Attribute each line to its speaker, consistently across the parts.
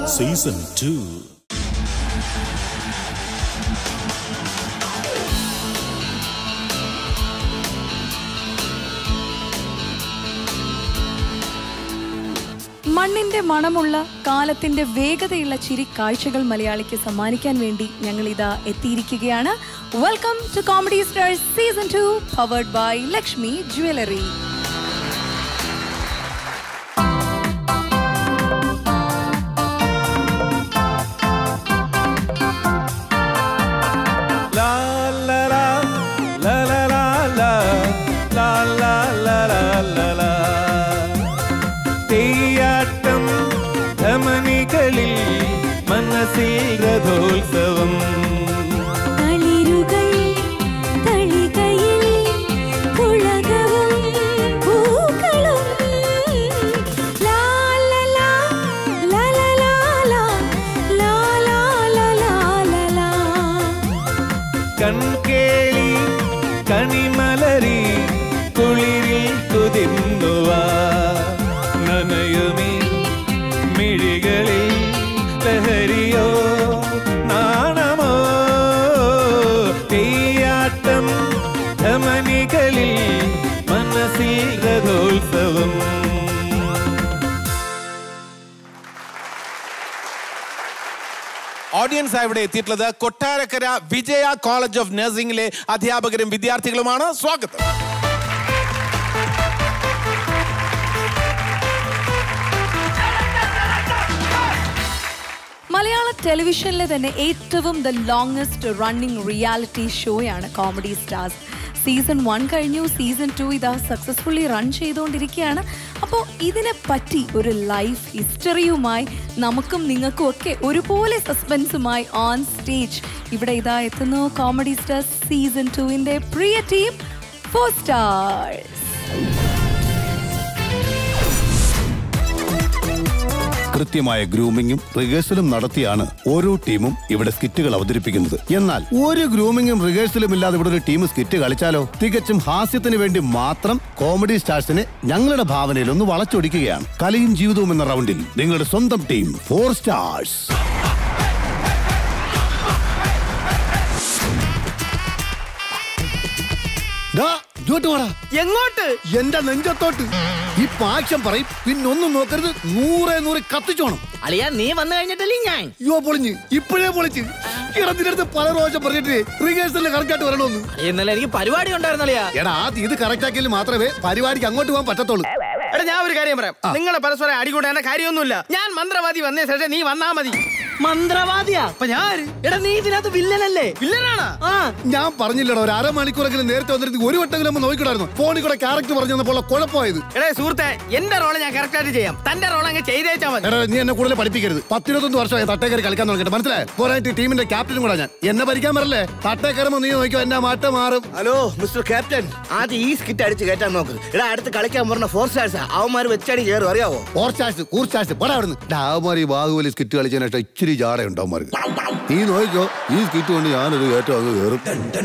Speaker 1: Season two
Speaker 2: മണ്ണിന്റെ മണമുള്ള കാലത്തിന്റെ വേഗതയുള്ള ചിരി കാഴ്ചകൾ മലയാളിക്ക് സമ്മാനിക്കാൻ വേണ്ടി ഞങ്ങൾ ഇതാ എത്തിയിരിക്കുകയാണ് welcome to comedy stars season two powered by Lakshmi jewellery
Speaker 3: La la la la la la la la la la la la la തെയ്യാട്ടം ധമനികളിൽ മനസ്സിൽ രഥോത്സവം
Speaker 4: തളിരുകൾ തളികയിൽ പുളകവും പൂക്കളും ലാ ലാ ലാ ലാ ലാ ലാ ലാ ലാ ലാ ലാ ലാ ലാ
Speaker 3: കൺകേളി കണിമലരി കുളിരിൽ കുതിർന്നുവാ നനയുമീ മിഴികളിൽ ലഹരിയോ നാണമോ തെയ്യാട്ടം ധമനികളിൽ മനസ്സിൽ രഥോത്സവം
Speaker 5: ഓഡിയൻസ് ഇവിടെ എത്തിയിട്ടുള്ളത് കൊട്ടാരക്കര വിജയ കോളേജ് ഓഫ് നഴ്സിംഗിലെ അധ്യാപകരും വിദ്യാർത്ഥികളുമാണ് സ്വാഗതം
Speaker 2: മലയാള ടെലിവിഷനിലെ തന്നെ ഏറ്റവും ദ ലോങ്സ്റ്റ് റണ്ണിംഗ് റിയാലിറ്റി ഷോയാണ് കോമഡി സ്റ്റാർസ് സീസൺ വൺ കഴിഞ്ഞു സീസൺ ടു ഇതാ സക്സസ്ഫുള്ളി റൺ ചെയ്തുകൊണ്ടിരിക്കുകയാണ് അപ്പോൾ ഇതിനെ പറ്റി ഒരു ലൈഫ് ഹിസ്റ്ററിയുമായി നമുക്കും നിങ്ങൾക്കും ഒക്കെ ഒരുപോലെ സസ്പെൻസുമായി ഓൺ സ്റ്റേജ് ഇവിടെ ഇതാ എത്തുന്നു കോമഡി സ്റ്റാർസ് സീസൺ ടുവിൻ്റെ പ്രിയ ടീം ഫോർ സ്റ്റാർസ്
Speaker 6: കൃത്യമായ ഗ്രൂമിങ്ങും റിഹേഴ്സലും നടത്തിയാണ് ഓരോ ടീമും ഇവിടെ സ്കിറ്റുകൾ അവതരിപ്പിക്കുന്നത് എന്നാൽ ഒരു ഗ്രൂമിങ്ങും റിഹേഴ്സലും ഇല്ലാതെ ഇവിടെ ഒരു ടീം സ്കിറ്റ് കളിച്ചാലോ തികച്ചും ഹാസ്യത്തിന് വേണ്ടി മാത്രം കോമഡി സ്റ്റാർസിനെ ഞങ്ങളുടെ ഭാവനയിൽ ഒന്ന് വളച്ചൊടിക്കുകയാണ് കലയും ജീവിതവും എന്ന റൗണ്ടിൽ നിങ്ങളുടെ സ്വന്തം ടീം ഫോർ സ്റ്റാർസ് ദാ, ഇങ്ങോട്ട് വാടാ.
Speaker 7: എങ്ങോട്ട്
Speaker 6: എന്റെ നെഞ്ചത്തോട്ട് ഈ പാക്ഷം പറയും പിന്നൊന്നും നോക്കരുത് നൂറെ നൂറ് കത്തിച്ചോണം
Speaker 7: അളിയാ നീ വന്നു കഴിഞ്ഞിട്ടല്ലേ ഞാൻ
Speaker 6: അയ്യോ പൊളിഞ്ഞ് ഇപ്പോഴേ പൊളിച്ച് ഇടത്തിന്റെ അടുത്ത് പല പ്രാവശ്യം പറഞ്ഞിട്ട് റിഹേഴ്സലിൽ കറക്റ്റായിട്ട് വരണമെന്ന്
Speaker 7: ഇന്നലെ എനിക്ക് പരിപാടി ഉണ്ടായിരുന്നു അളിയാ
Speaker 6: എടാ ആദ്യം ഇത് കറക്റ്റ് ആക്കിയാൽ മാത്രമേ പരിപാടിക്ക് അങ്ങോട്ട് പോകാൻ പറ്റത്തുള്ളൂ
Speaker 7: എടാ ഞാൻ ഒരു കാര്യം പറയാം നിങ്ങളെ പരസ്പരം അടികൂടേണ്ട കാര്യമൊന്നുമില്ല ഞാൻ മന്ത്രവാദി വന്നേ ശേഷം നീ വന്നാ മതി മന്ത്രവാദിയാ അപ്പൊ ഞാൻ എടാ നീ ഇതിനകത്ത് വില്ലനല്ലേ വില്ലനാണ് ആ
Speaker 6: ഞാൻ പറഞ്ഞില്ലടാ ഒരു അരമണിക്കൂറെങ്കിലും നേരത്തെ വന്നിട്ട് ഒരു വട്ടെങ്കിലും നമ്മൾ നോക്കിക്കൂടായിരുന്നു ഫോണിൽ കൂടെ ക്യാരക്ടർ പറഞ്ഞു തന്നപ്പോൾ കുഴപ്പമായത്
Speaker 7: എടാ സുഹൃത്തെ എന്റെ റോള് ഞാൻ കറക്റ്റ് ആയിട്ട് ചെയ്യാം തന്റെ റോൾ അങ്ങ് ചെയ്തേച്ചാ മതി
Speaker 6: എടാ നീ എന്നെ കൂടുതൽ പഠിപ്പിക്കരുത് പത്തിരുപത്തൊന്ന് വർഷമായി തട്ടേക്കറി കളിക്കാൻ തുടങ്ങിയിട്ട് മനസ്സിലായി പോരായിട്ട് ടീമിന്റെ ക്യാപ്റ്റനും കൂടെ ഞാൻ എന്നെ ഭരിക്കാൻ വരല്ലേ തട്ടേക്കറുമ്പോ നീ നോക്കിയോ എന്നെ മാറ്റം മാറും
Speaker 8: ഹലോ മിസ്റ്റർ ക്യാപ്റ്റൻ ആദ്യം ഈ സ്കിറ്റ് അടിച്ച് കയറ്റാൻ നോക്ക് എടാ അടുത്ത് കളിക്കാൻ പറഞ്ഞ ഫോർ സ്റ്റാർസ് അവന്മാർ വെച്ചടി കയറും അറിയാവോ
Speaker 6: ഓർച്ചാഴ്ച കൂർച്ചാഴ്ച പോടാ അവിടുന്ന് ഡാവന്മാർ ഈ ബാഹുബലി സ്കിറ്റ് കളിച്ചതിനായിട്ട് ഇച്ചിരി ജാടയുണ്ട് അവന്മാർക്ക് നീ നോക്കിക്കോ ഈ സ്കിറ്റ് കൊണ്ട് ഞാനൊരു ഏറ്റവും അങ്ങ് കയറും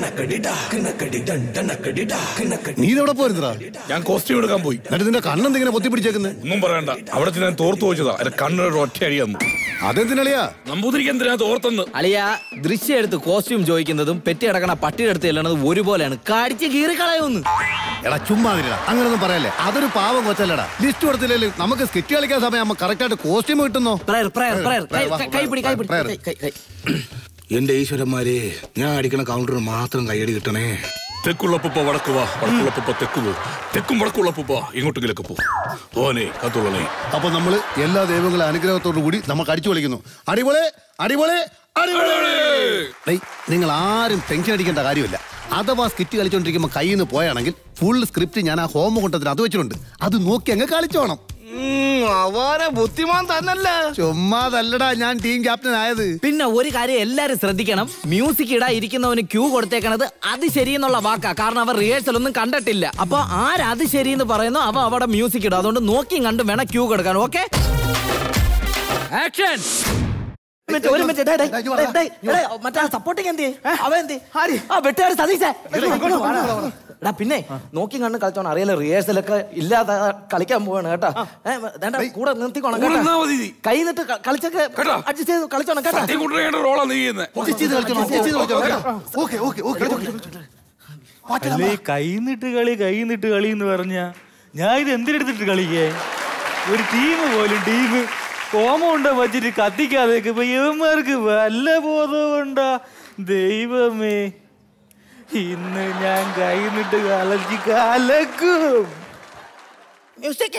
Speaker 6: നീ ഇതെവിടെ പോയിരുന്നടാ
Speaker 9: ഞാൻ കോസ്റ്റ്യൂം എടുക്കാൻ പോയി
Speaker 6: എന്നിട്ട് നിന്റെ കണ്ണെന്തിങ്ങനെ പൊത്തി പിടിച്ചേക്കുന്നത്
Speaker 9: ഒന്നും പറയണ്ട അവിടെ ചെന്ന് ഞാൻ തോർത്തു വെച്ചതാ എന്റെ കണ്ണൊരു ഒറ്റ അടി തന്നു
Speaker 6: അതെന്തിനളിയാ
Speaker 9: നമ്പൂതിരിക്ക് എന്തിനാ തോർത്തെന്ന്
Speaker 7: അളിയ ദൃശ്യം എടുത്ത് കോസ്റ്റ്യൂം ചോദിക്കുന്നതും പെറ്റി അടക്കണ പട്ടിയുടെ അടുത്ത് ചെല്ലണതും ഒരുപോലെയാണ് കടിച്ച് കീറിക്കളയൊന്ന്
Speaker 6: എടാ ചുമ്മാ അതിരടാ അങ്ങനൊന്നും പറയല്ലേ അതൊരു പാവം കൊച്ചല്ലടാ ലിസ്റ്റ് കൊടുത്തില്ലെങ്കിൽ നമുക്ക് സ്കിറ്റ് കളിക്കാൻ സമയം നമ്മ കറക്റ്റ് ആയിട്ട് കോസ്റ്റ്യൂം കിട്ടുന്നോ
Speaker 7: പ്രയർ പ്രയർ പ്രയർ
Speaker 6: പ്രയർ, വാ,
Speaker 7: കൈ പിടി കൈ പിടി
Speaker 6: പ്രയർ.
Speaker 7: കൈ, കൈ, കൈ.
Speaker 8: എന്റെ ഈശ്വരന്മാരെ ഞാൻ അടിക്കണ കൗണ്ടർ മാത്രം കൈയടി കിട്ടണേ
Speaker 9: തെക്കുള്ളപ്പ വടക്ക് വാ വടക്കുള്ളപ്പ തെക്ക് പോ തെക്കും വടക്കുള്ളപ്പ ഇങ്ങോട്ടെങ്കിലൊക്കെ പോ ഓനെ കത്തുള്ളനെ
Speaker 6: അപ്പൊ നമ്മള് എല്ലാ ദൈവങ്ങളുടെ അനുഗ്രഹത്തോടു കൂടി നമുക്ക് അടിച്ചു വിളിക്കുന്നു അടിപൊളി അടിപൊളി അടിപൊളി ഡേയ്, നിങ്ങൾ ആരും ടെൻഷൻ അടിക്കേണ്ട കാര്യമില്ല അഥവാ സ്കിറ്റ് കളിച്ചോണ്ടിരിക്കുമ്പോ കയ്യിൽ നിന്ന് പോയാണെങ്കിൽ ഫുൾ സ്ക്രിപ്റ്റ് ഞാൻ ആ ഹോം കൊണ്ടത്തിന് അത് വെച്ചിട്ടുണ്ട് അത് നോക്കി അങ്ങ് കളിച്ചോണം
Speaker 8: ഉം, അവരെ ബുദ്ധിമാൻ തന്നല്ല
Speaker 6: ചുമ്മാതല്ലടാ ഞാൻ ടീം ക്യാപ്റ്റൻ ആയത്
Speaker 7: പിന്നെ ഒരു കാര്യം എല്ലാരും ശ്രദ്ധിക്കണം മ്യൂസിക് ഇടാ ഇരിക്കുന്നവന് ക്യൂ കൊടുത്തേക്കണത് അത് ശരിയെന്നുള്ള വാക്കാ കാരണം അവർ റിഹേഴ്സൽ ഒന്നും കണ്ടിട്ടില്ല അപ്പൊ ആരത് ശരിയെന്ന് പറയുന്നു അവ അവിടെ മ്യൂസിക് ഇടും അതുകൊണ്ട് നോക്കിയും കണ്ടും വേണം ക്യൂ കൊടുക്കാൻ ഓക്കെ ആക്ഷൻ ഒരു മിനിറ്റ് ഡേയ്, ഡേയ്, ഡേയ്, ഡേയ്, ഡേയ്, മറ്റേ സപ്പോർട്ടിങ് എന്ത് അവൻ എന്ത് ആ വെട്ടുകാർ സതീശേ എടാ പിന്നെ നോക്കി കണ്ണ് കളിച്ചോണം അറിയാലോ റിഹേഴ്സലൊക്കെ ഇല്ലാതെ കളിക്കാൻ പോവാണ് കേട്ടാ ഏ, ദേണ്ട, കൂടെ നിർത്തിക്കോണം
Speaker 9: കൂടെ
Speaker 7: കേട്ടാ.
Speaker 9: നിന്നാ മതി നീ.
Speaker 7: കൈ നിട്ട് ക- കളിച്ചൊക്കെ
Speaker 9: കേട്ടോ?
Speaker 7: അഡ്ജസ്റ്റ് ചെയ്ത് കളിച്ചോണം കേട്ടാ
Speaker 9: സത്യം കൊണ്ടുവരേണ്ട റോളാ നീ ചെയ്യുന്നത്
Speaker 6: അഡ്ജസ്റ്റ് ചെയ്ത് കളിച്ചോണം, അഡ്ജസ്റ്റ് ചെയ്ത് കളിച്ചോണം, കേട്ടോ? Okay, okay, okay, okay.
Speaker 3: അല്ലേ കൈ നിട്ട് കളി കൈ നിട്ട് കളി എന്ന് പറഞ്ഞ ഞാൻ ഇത് എന്തിനെടുത്തിട്ട് കളിക്കേ ഒരു ടീം പോലും ടീം കോമുണ്ട വച്ചിട്ട് കത്തിക്കാതെ ഇപ്പൊ യവന്മാർക്ക് വല്ല ബോധമുണ്ടാ ദൈവമേ ഇന്ന് ഞാൻ കൈ നിട്ട് കളച്ച് കലക്കും
Speaker 7: മ്യൂസിക്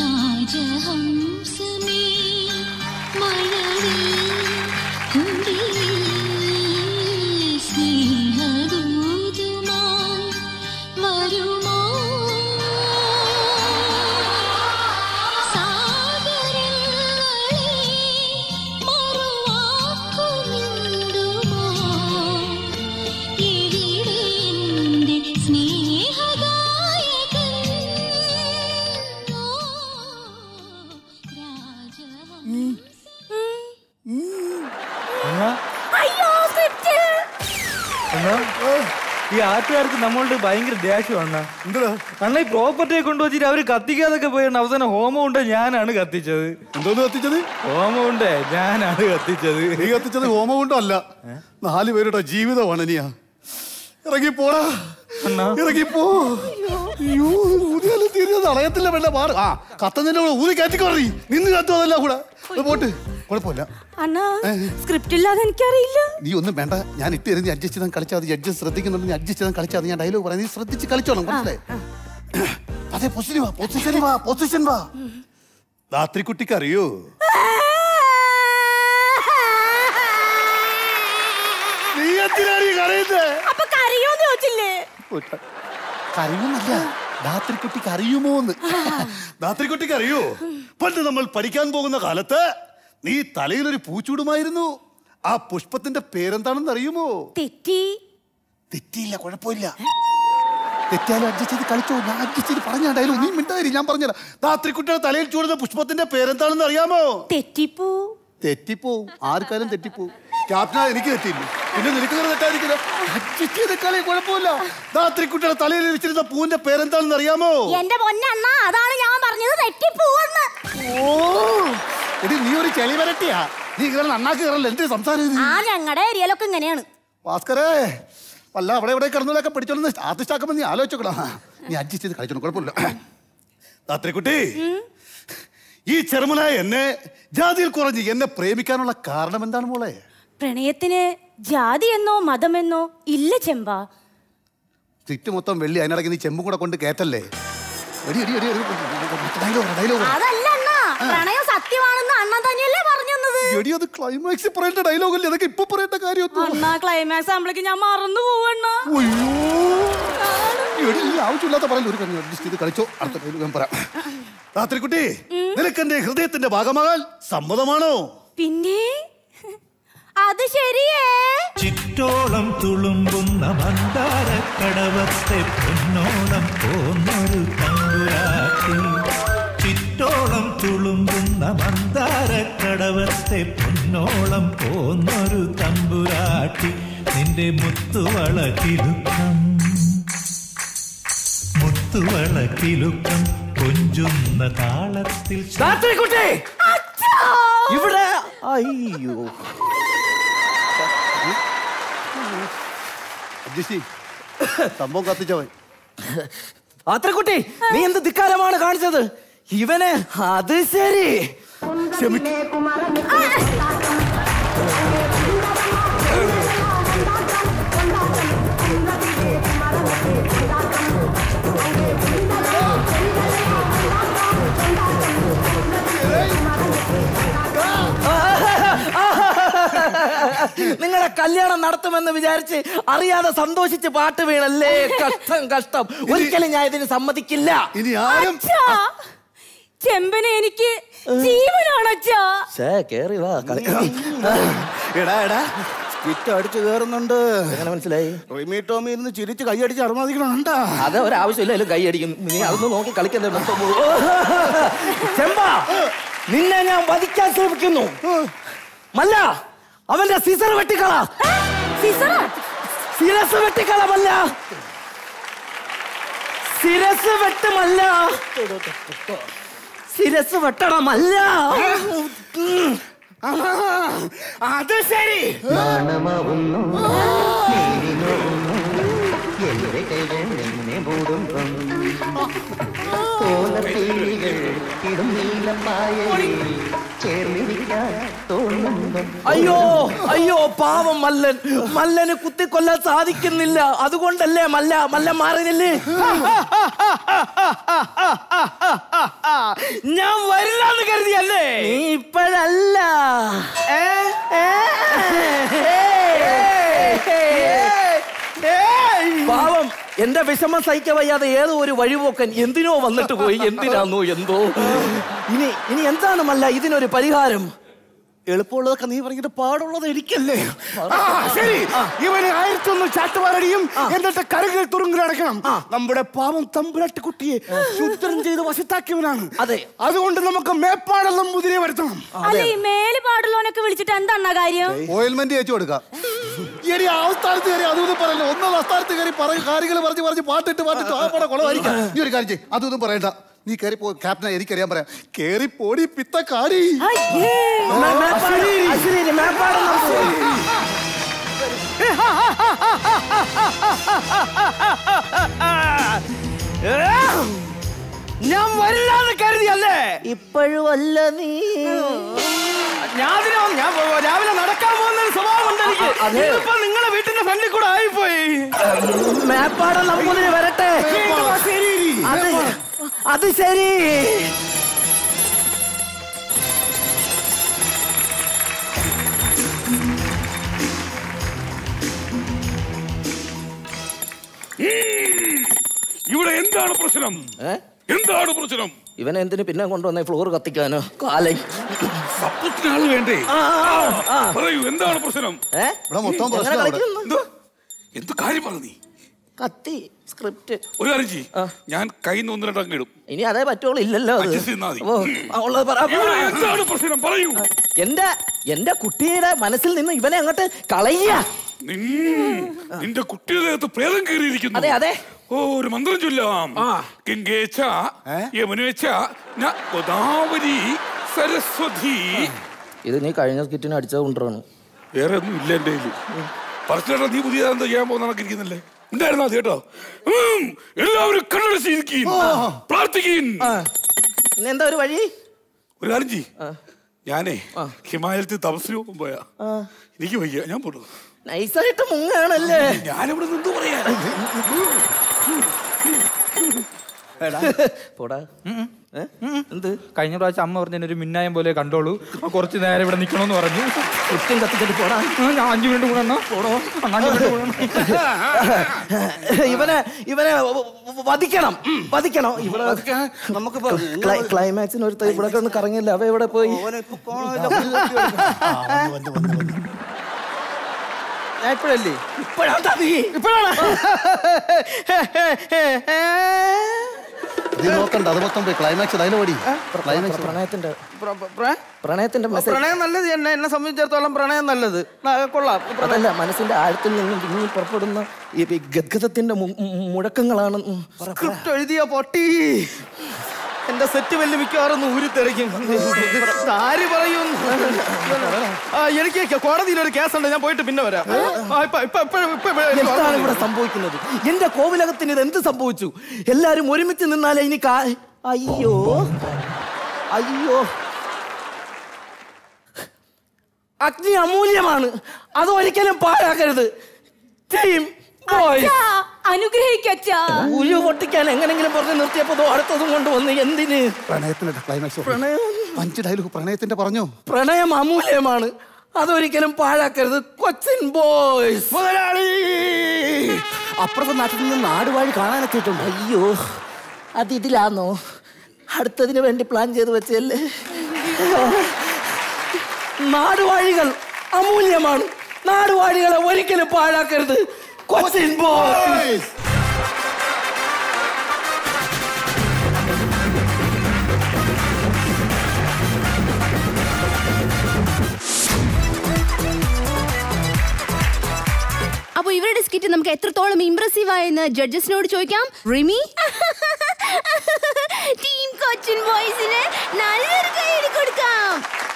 Speaker 4: രാജഹംസമേ മഴവിൽ കുടിലിൽ സ്നേഹദൂതുമായി വരുമോ സാഗരങ്ങളെ മറുവാക്കുമിണ്ടുമോ ഇവിടെ എൻ്റെ സ്നേഹഗായകൻ
Speaker 3: എന്നാ
Speaker 4: അയ്യോ സ്ക്രിപ്റ്റ്
Speaker 3: എന്നാ ഈ ആട്ടുകാർക്ക് നമ്മളോട് ഭയങ്കര ദേഷ്യമാണ് അണ്ണ ഈ പ്രോപ്പർട്ടിയെ കൊണ്ടുവച്ചിട്ട് അവര് കത്തിക്കാതൊക്കെ പോയാണ് അവസാനം ഹോമം ഉണ്ട് ഞാനാണ് കത്തിച്ചത്
Speaker 6: എന്തോന്ന് കത്തിച്ചത്
Speaker 3: ഹോമം ഉണ്ട് ഞാനാണ് കത്തിച്ചത്
Speaker 6: നീ കത്തിച്ചത് ഹോമകൊണ്ടോ അല്ല നാല് പേരുടെ ജീവിതമാണ് ഇനിയാ ഇറങ്ങി പോടാ ഇറങ്ങി പോ അയ്യോ ഊതിയാലും തിരിഞ്ഞത് അളയത്തില്ല വേണ്ട മാറ് ആ കത്തുന്നതിന്റെ കൂടെ ഊതി കയറ്റിക്കോറി നിന്ന് കത്തു അതല്ല കൂടെ അത് പോട്ട് കുഴപ്പമില്ല
Speaker 4: അണ്ണാ സ്ക്രിപ്റ്റ് ഇല്ലാതെ എനിക്കറിയില്ല
Speaker 6: നീ ഒന്നും വേണ്ട ഞാൻ ഇട്ട് തരുന്ന അഡ്ജസ്റ്റ് ചെയ്താൽ കളിച്ചാൽ മതി ജഡ്ജ് ശ്രദ്ധിക്കുന്നുണ്ട് നീ അഡ്ജസ്റ്റ് ചെയ്താൽ കളിച്ചാൽ മതി ഞാൻ ഡയലോഗ് പറയാം നീ ശ്രദ്ധിച്ച് കളിച്ചോണം മനസ്സിലായി അതെ പൊസിഷൻ വാ പൊസിഷൻ വാ പൊസിഷൻ വാ രാത്രിക്കുട്ടിക്ക് അറിയോ നീ എന്തിനാണ് ഈ കരയുന്നത്
Speaker 4: അപ്പൊ കരയോന്ന് ചോദിച്ചില്ലേ
Speaker 6: കരയുന്നല്ല രാത്രിക്കുട്ടിക്ക് അറിയുമോന്ന് രാത്രിക്കുട്ടിക്ക് അറിയോ പണ്ട് നമ്മൾ പഠിക്കാൻ പോകുന്ന കാലത്ത് നീ തലയിലൊരു പൂച്ചൂടുമായിരുന്നു ആ പുഷ്പത്തിന്റെ പേരെന്താണെന്ന് അറിയുമോ
Speaker 4: തെറ്റി
Speaker 6: തെറ്റിയില്ല കുഴപ്പമില്ല തെറ്റാലും അഡ്ജസ്റ്റ് ചെയ്ത് കളിച്ചോ ഞാൻ അഡ്ജസ്റ്റ് ചെയ്ത് പറഞ്ഞ ഡയലോഗ് നീ മിണ്ടായി ഞാൻ പറഞ്ഞുതരാം രാത്രിക്കുട്ടിയുടെ തലയിൽ ചൂടുന്ന പുഷ്പത്തിന്റെ പേരെന്താണെന്ന് അറിയാമോ
Speaker 4: തെറ്റിപ്പോ
Speaker 6: തെറ്റിപ്പോവും ആർക്കാരും തെറ്റിപ്പോവും ക്യാപ്റ്റനാ എനിക്ക് തെറ്റില്ല പിന്നെ നിനക്ക് ഇങ്ങനെ തെറ്റായിരിക്കില്ല അഡ്ജസ്റ്റ് ചെയ്ത് കളി കുഴപ്പമില്ല രാത്രിക്കുട്ടിയുടെ തലയിൽ വെച്ചിരുന്ന പൂവിന്റെ പേരെന്താണെന്ന് അറിയാമോ
Speaker 4: എന്റെ പൊന്നണ്ണ അതാണ് ഞാൻ പറഞ്ഞത് തെറ്റിപ്പോവെന്ന്
Speaker 6: ഓ എടി നീ ഒരു ചെളി വരട്ടിയാ നീ ഇങ്ങനെ നന്നാക്കി കയറല്ല എന്ത് സംസാരം ഇത്
Speaker 4: ആ ഞങ്ങളുടെ ഏരിയയിലൊക്കെ ഇങ്ങനെയാണ്
Speaker 6: ഭാസ്കരേ വല്ല അവിടെ ഇവിടെ കിടന്നതൊക്കെ പിടിച്ചോളുന്ന ആർട്ടിസ്റ്റ് ആക്കുമ്പോൾ നീ ആലോചിച്ചോക്കടാ നീ അഡ്ജസ്റ്റ് ചെയ്ത് കളിച്ചോണം കുഴപ്പമില്ല രാത്രിക്കുട്ടി ഈ ചെറുമനായ എന്നെ ജാതിയിൽ കുറഞ്ഞ് എന്നെ പ്രേമിക്കാനുള്ള കാരണം എന്താണ് മോളെ
Speaker 4: പ്രണയത്തിന് ജാതിയെന്നോ മതമെന്നോ ഇല്ല ചെമ്പ
Speaker 6: ചുറ്റ് മൊത്തം വെള്ളി അതിനിടയ്ക്ക് നീ ചെമ്പും കൂടെ കൊണ്ട് കയറ്റല്ലേ എടി എടി എടി ഡയലോഗ് ഡയലോഗ്
Speaker 4: അതല്ല അണ്ണ പ്രണയം സത്യമാണെന്ന് അണ്ണൻ തന്നെയല്ലേ പറഞ്ഞു തന്നത്
Speaker 6: എടി അത് ക്ലൈമാക്സിൽ പറയേണ്ട ഡയലോഗ് അല്ലേ അതൊക്കെ ഇപ്പൊ പറയേണ്ട കാര്യമൊന്നും
Speaker 4: അണ്ണ ക്ലൈമാക്സ് ആകുമ്പോഴേക്ക് ഞാൻ മറന്നു പോവണ്ണ
Speaker 6: അയ്യോ എടി ഈ ആവശ്യമില്ലാത്ത പറയല്ലോ ഒരു കാര്യം അഡ്ജസ്റ്റ് ചെയ്ത് കളിച്ചോ അടുത്ത ഡയലോഗ് ഞാൻ പറയാം രാത്രിക്കുട്ടി നിനക്ക് എന്റെ ഹൃദയത്തിന്റെ ഭാഗമാകാൻ സമ്മതമാണോ
Speaker 4: പിന്നെ അത് ശരിയേ
Speaker 1: ചിറ്റോളം തുളുമ്പുന്ന മന്ദാരക്കടവത്തെ പൊന്നോളം പോന്നൊരു തമ്പുരാട്ടി ചിറ്റോളം തുളുമ്പുന്ന മന്ദാരക്കടവത്തെ പൊന്നോളം പോന്നൊരു തമ്പുരാട്ടി നിന്റെ മുത്തുവള കിലുക്കം മുത്തുവള കിലുക്കം കൊഞ്ചുന്ന താളത്തിൽ
Speaker 7: രാത്രിക്കുട്ടി ഇവിടെ അയ്യോ
Speaker 6: അഡ്ജസ്റ്റ് ചെയ്യ്. സംഭവം കത്തിച്ചവൻ
Speaker 7: രാത്രിക്കുട്ടി നീ എന്ത് ധിക്കാരമാണ് കാണിച്ചത് ഇവന് അത് ശരി നിങ്ങളുടെ കല്യാണം നടത്തുമെന്ന് വിചാരിച്ച് അറിയാതെ സന്തോഷിച്ച് പാട്ട് വീണല്ലേ കഷ്ടം കഷ്ടം ഒരിക്കലും ഞാൻ ഇതിന് സമ്മതിക്കില്ല
Speaker 6: ഇനി ആരും
Speaker 4: അച്ഛാ ചെമ്പന് എനിക്ക് ജീവനാണ് അച്ഛാ
Speaker 7: ഛേ, കേറി വാ കളി
Speaker 6: എടാ എടാ സ്കിറ്റ് അടിച്ചു കയറുന്നുണ്ട്
Speaker 7: എങ്ങനെ മനസ്സിലായി
Speaker 6: റിമി ടോമി ഇരുന്ന് ചിരിച്ച് കൈയടിച്ച് അറുമാദിക്കണം കണ്ടാ
Speaker 7: അത് ഒരാവശ്യമില്ല കൈ അടിക്കും നീ അതൊന്ന് നോക്കി കളിക്കണ്ടേ മൊത്തം പോ- ചെമ്പ നിന്നെ ഞാൻ വധിക്കാൻ ശ്രമിക്കുന്നു മല്ല അവന്റെ സീസർ വെട്ടിക്കള
Speaker 4: സിസറ
Speaker 7: ശിരസ് വെട്ടിക്കള മല്ല ശിരസ് വെട്ടുമല്ല ശിരസ് വെട്ടണമല്ല
Speaker 8: അത് ശരി
Speaker 10: നാണമാവുന്നു നേരിനോവുന്നു എന്റെ കൈകൾ നിന്നെ മൂടുമ്പം ഓലത്തീകൾ ഇടും നീലപ്പായയിൽ ചേർന്നിരിക്കാൻ തോന്നുമ്പം
Speaker 7: അയ്യോ അയ്യോ പാവം മല്ലൻ മല്ലന് കുത്തിക്കൊല്ലാൻ സാധിക്കുന്നില്ല അതുകൊണ്ടല്ലേ മല്ല മല്ല മാറിയല്ലേ ഞാൻ വരില്ലെന്ന് കരുതിയല്ലേ നീ ഇപ്പോഴല്ല പാവം എന്റെ വിഷമം സഹിക്ക വയ്യാതെ ഏതോ ഒരു വഴിപോക്കൻ എന്തിനോ വന്നിട്ട് പോയി എന്തിനാന്നോ എന്തോ ഇനി ഇനി എന്താണ് മല്ല ഇതിനൊരു പരിഹാരം
Speaker 8: എളുപ്പമുള്ളതൊക്കെ നീ പറഞ്ഞിട്ട് പാടുള്ളത് എനിക്കല്ലേ ആ, ശരി ഇവന് ആയിരത്തി ഒന്ന് ചാട്ടുപാറടിയും എന്നിട്ട് കരകൾ തുറുങ്കിലടക്കണം നമ്മുടെ പാവം തമ്പുരാട്ടി കുട്ടിയെ ശുദ്ധം ചെയ്ത് വശത്താക്കിയവനാണ്
Speaker 7: അതെ
Speaker 8: അതുകൊണ്ട് നമുക്ക് മേപ്പാടെല്ലാം മുതിരെ വരുത്തണം
Speaker 4: അല്ല ഈ മേല് പാടുള്ളവനൊക്കെ വിളിച്ചിട്ട് എന്താണ് കാര്യം
Speaker 6: ഓയിൽമെന്റ് ചേച്ചു കൊടുക്കാം എടി ആ സ്ഥാനത്ത് കയറി അതും ഇതും പറയല്ലോ ഒന്നാം സ്ഥാനത്ത് കയറി പറയും കാര്യങ്ങൾ പറഞ്ഞ് പറഞ്ഞ് പാട്ടിട്ട് പാട്ടിട്ട് ആ പടം കുളമായിരിക്കാം നീ ഒരു കാര്യം ചെയ്യ് അതും ഇതും പറയണ്ട നീ കയറി പോ ക്യാപ്റ്റനെ എനിക്കറിയാൻ പറയാം കേറി പോടി പിത്തക്കാരി
Speaker 7: ഞാൻ വരില്ലാന്ന് കരുതിയല്ലേ
Speaker 10: ഇപ്പോഴും അല്ല നീ
Speaker 7: ഞാൻ അതിന് വന്ന് ഞാൻ പോ- രാവിലെ നടക്കാൻ പോകുന്ന ഒരു സ്വഭാവം ഉണ്ട് എനിക്ക് ഇതിപ്പോ നിങ്ങളെ വീട്ടിന്റെ ഫ്രണ്ടിൽ കൂടെ ആയിപ്പോയി മേപ്പാടം നമുക്കൊന്നിന് വരട്ടെ അത് അത് ശരി
Speaker 9: ഇവിടെ എന്താണ് പ്രശ്നം എന്താണ് പ്രശ്നം
Speaker 7: ഇവൻ എന്തിനു പിന്നെ കൊണ്ടുവന്ന ഫ്ലോർ കത്തിക്കാനോ കാലൈ
Speaker 9: സപ്പോർട്ടിന് ആള് വേണ്ടേ
Speaker 7: ആ, ആ, ആ.
Speaker 9: പറയൂ എന്താണ് പ്രശ്നം
Speaker 7: ഏ?
Speaker 6: ഇവിടെ മൊത്തം
Speaker 7: എങ്ങനെ
Speaker 6: പ്രശ്നം അവിടെ.
Speaker 7: കളിക്കുന്നു?
Speaker 9: എന്തോ എന്ത് കാര്യം പറ നീ
Speaker 7: കത്തി സ്ക്രിപ്റ്റ്
Speaker 9: ഒരു കാര്യം ചെയ്യ് ഞാൻ കയ്യിൽ നിന്ന് ഒന്ന് രണ്ടങ്ങ് ഇടും
Speaker 7: ഇനി അതേ പറ്റുള്ളൂ ഇല്ലല്ലോ അത്.
Speaker 9: Adjust ചെയ്താ മതി.
Speaker 7: ഓ, ആ, ഉള്ളത് പറ.
Speaker 9: ഇവിടെ എന്താണ് പ്രശ്നം പറയൂ
Speaker 7: എന്റെ എന്റെ കുട്ടിയുടെ മനസ്സിൽ നിന്ന് ഇവനെ അങ്ങോട്ട് കളയ്യ
Speaker 9: നിൻ- നിന്റെ കുട്ടിയുടെ ദേഹത്ത് പ്രേതം കയറിയിരിക്കുന്നു
Speaker 7: അതെ, അതെ.
Speaker 9: ഓ ഒരു മന്ത്രം ചൊല്ലാം ഗംഗേച്ച യമുനേച്ച ന ഗോദാവരി സരസ്വതി
Speaker 7: ഇത് നീ കഴിഞ്ഞ സ്കിറ്റിന് അടിച്ചത് കൊണ്ടുവരാണ്
Speaker 9: വേറെ ഒന്നും ഇല്ല എന്റെ കയ്യില് പറച്ചിലേട്ടാ നീ പുതിയ എന്താ ചെയ്യാൻ പോകുന്ന കണക്കിരിക്കുന്നല്ലേ ഉണ്ടായിരുന്നാ മതി കേട്ടോ ഉം, എല്ലാവരും കണ്ണടച്ചിരിക്കും പ്രാർത്ഥിക്കും
Speaker 7: ഇന്ന് എന്താ ഒരു വഴി
Speaker 9: ഒരു കാര്യം ചെയ്യ് ഞാനേ ഹിമാലയത്തിൽ തപസ്സിന് പോകും പോയാ എനിക്ക് വയ്യ ഞാൻ പോട്ടു
Speaker 7: നൈസായിട്ട് മുങ്ങാണല്ലേ
Speaker 9: ഞാനിവിടെ നിന്ന് പറയാ
Speaker 7: പോടാ ഏ? എന്ത്
Speaker 3: കഴിഞ്ഞ പ്രാവശ്യം അമ്മ പറഞ്ഞ ഒരു മിന്നായം പോലെ കണ്ടോളൂ കുറച്ച് നേരം ഇവിടെ നിക്കണോന്ന് പറഞ്ഞു
Speaker 7: കൃത്യം കത്തിച്ചിട്ട് പോടാ
Speaker 3: ആ, ഞാൻ അഞ്ചു മിനിറ്റ് കൂടെ എന്നാ
Speaker 7: പോടോ
Speaker 3: അഞ്ചു മിനിറ്റ് കൂടെ
Speaker 7: ഇവനെ ഇവനെ വധിക്കണം ഉം, വധിക്കണം ഇവിടെ
Speaker 8: നമുക്കിപ്പോ
Speaker 7: ക്ലൈ- ക്ലൈമാക്സിന് ഒരു ഇവിടെ ഒന്ന് കറങ്ങില്ല അവ എവിടെ പോയി ഞാൻ ഇപ്പോഴല്ലേ ഇപ്പോഴാണ് നീ ഇപ്പോഴാണ്
Speaker 6: ഇത് നോക്കണ്ട അത് മൊത്തം പോയി ക്ലൈമാക്സ് അതിന് പടി ക്ലൈമാക്സ്
Speaker 7: പ്രണയത്തിന്റെ പ്രണയത്തിന്റെ മെസ്സേജ്
Speaker 11: പ്രണയം നല്ലത് എന്നെ എന്നെ സംബന്ധിച്ചിടത്തോളം പ്രണയം നല്ലത് ആ, കൊള്ളാം
Speaker 7: അതല്ല മനസ്സിന്റെ ആഴത്തിൽ നിന്നും വിങ്ങി പുറപ്പെടുന്ന ഈ ഈ ഗദ്ഗതത്തിന്റെ മു- മു- മുഴക്കങ്ങളാണ് ഉം. പറ, പറ.
Speaker 11: സ്ക്രിപ്റ്റ് എഴുതിയ പൊട്ടി എന്റെ സെറ്റ് വലിയ മിക്കവാറും ഊരിത്തെറിക്കും ആര് പറയും ആ, എനിക്ക് കോടതിയിൽ ഒരു കേസുണ്ട് ഞാൻ പോയിട്ട് പിന്നെ വരാം ആ, ഇപ്പൊ ഇപ്പൊ ഇപ്പൊ ഇപ്പൊ ഇപ്പൊ
Speaker 7: എന്താണ് ഇവിടെ സംഭവിക്കുന്നത് എന്റെ കോവിലകത്തിന് ഇത് എന്ത് സംഭവിച്ചു എല്ലാരും ഒരുമിച്ച് നിന്നാലേ ഇനി കാ അയ്യോ അയ്യോ അഗ്നി അമൂല്യമാണ് അത് ഒരിക്കലും പാഴാക്കരുത് ടീം ബോയ്സ്
Speaker 4: അച്ഛാ, അനുഗ്രഹിക്കച്ചാ
Speaker 7: ഉരു പൊട്ടിക്കാൻ എങ്ങനെങ്കിലും പറഞ്ഞ് നിർത്തിയപ്പോ ദോ അടുത്തതും കൊണ്ടുവന്ന് എന്തിന്
Speaker 6: പ്രണയത്തിന്റെ ക്ലൈമാക്സ്
Speaker 7: പ്രണയം
Speaker 6: അഞ്ച് ഡയലോഗ് പ്രണയത്തിന്റെ പറഞ്ഞു
Speaker 7: പ്രണയം അമൂല്യമാണ് അതൊരിക്കലും പാഴാക്കരുത് കൊച്ചിൻ ബോയ്സ്
Speaker 8: മുതലാളി അപ്പുറത്തെ നാട്ടിൽ നിന്ന് നാടുവാഴി കാണാനെത്തിയിട്ടുണ്ട്
Speaker 7: അയ്യോ അത് ഇതിലാന്നോ അടുത്തതിന് വേണ്ടി പ്ലാൻ ചെയ്ത് വെച്ചല്ലേ നാടുവാഴികൾ അമൂല്യമാണ് നാടുവാഴികളെ ഒരിക്കലും പാഴാക്കരുത് കൊച്ചിൻ ബോയ്സ്
Speaker 2: അപ്പോൾ
Speaker 4: ഇവരുടെ സ്കിറ്റ് നമുക്ക് എത്രത്തോളം ഇംപ്രസീവ് ആയെന്ന് ജഡ്ജസിനോട് ചോദിക്കാം റിമി ടീം കൊച്ചിൻ ബോയ്സിന് നല്ലൊരു കൈയടി കൊടുക്കാം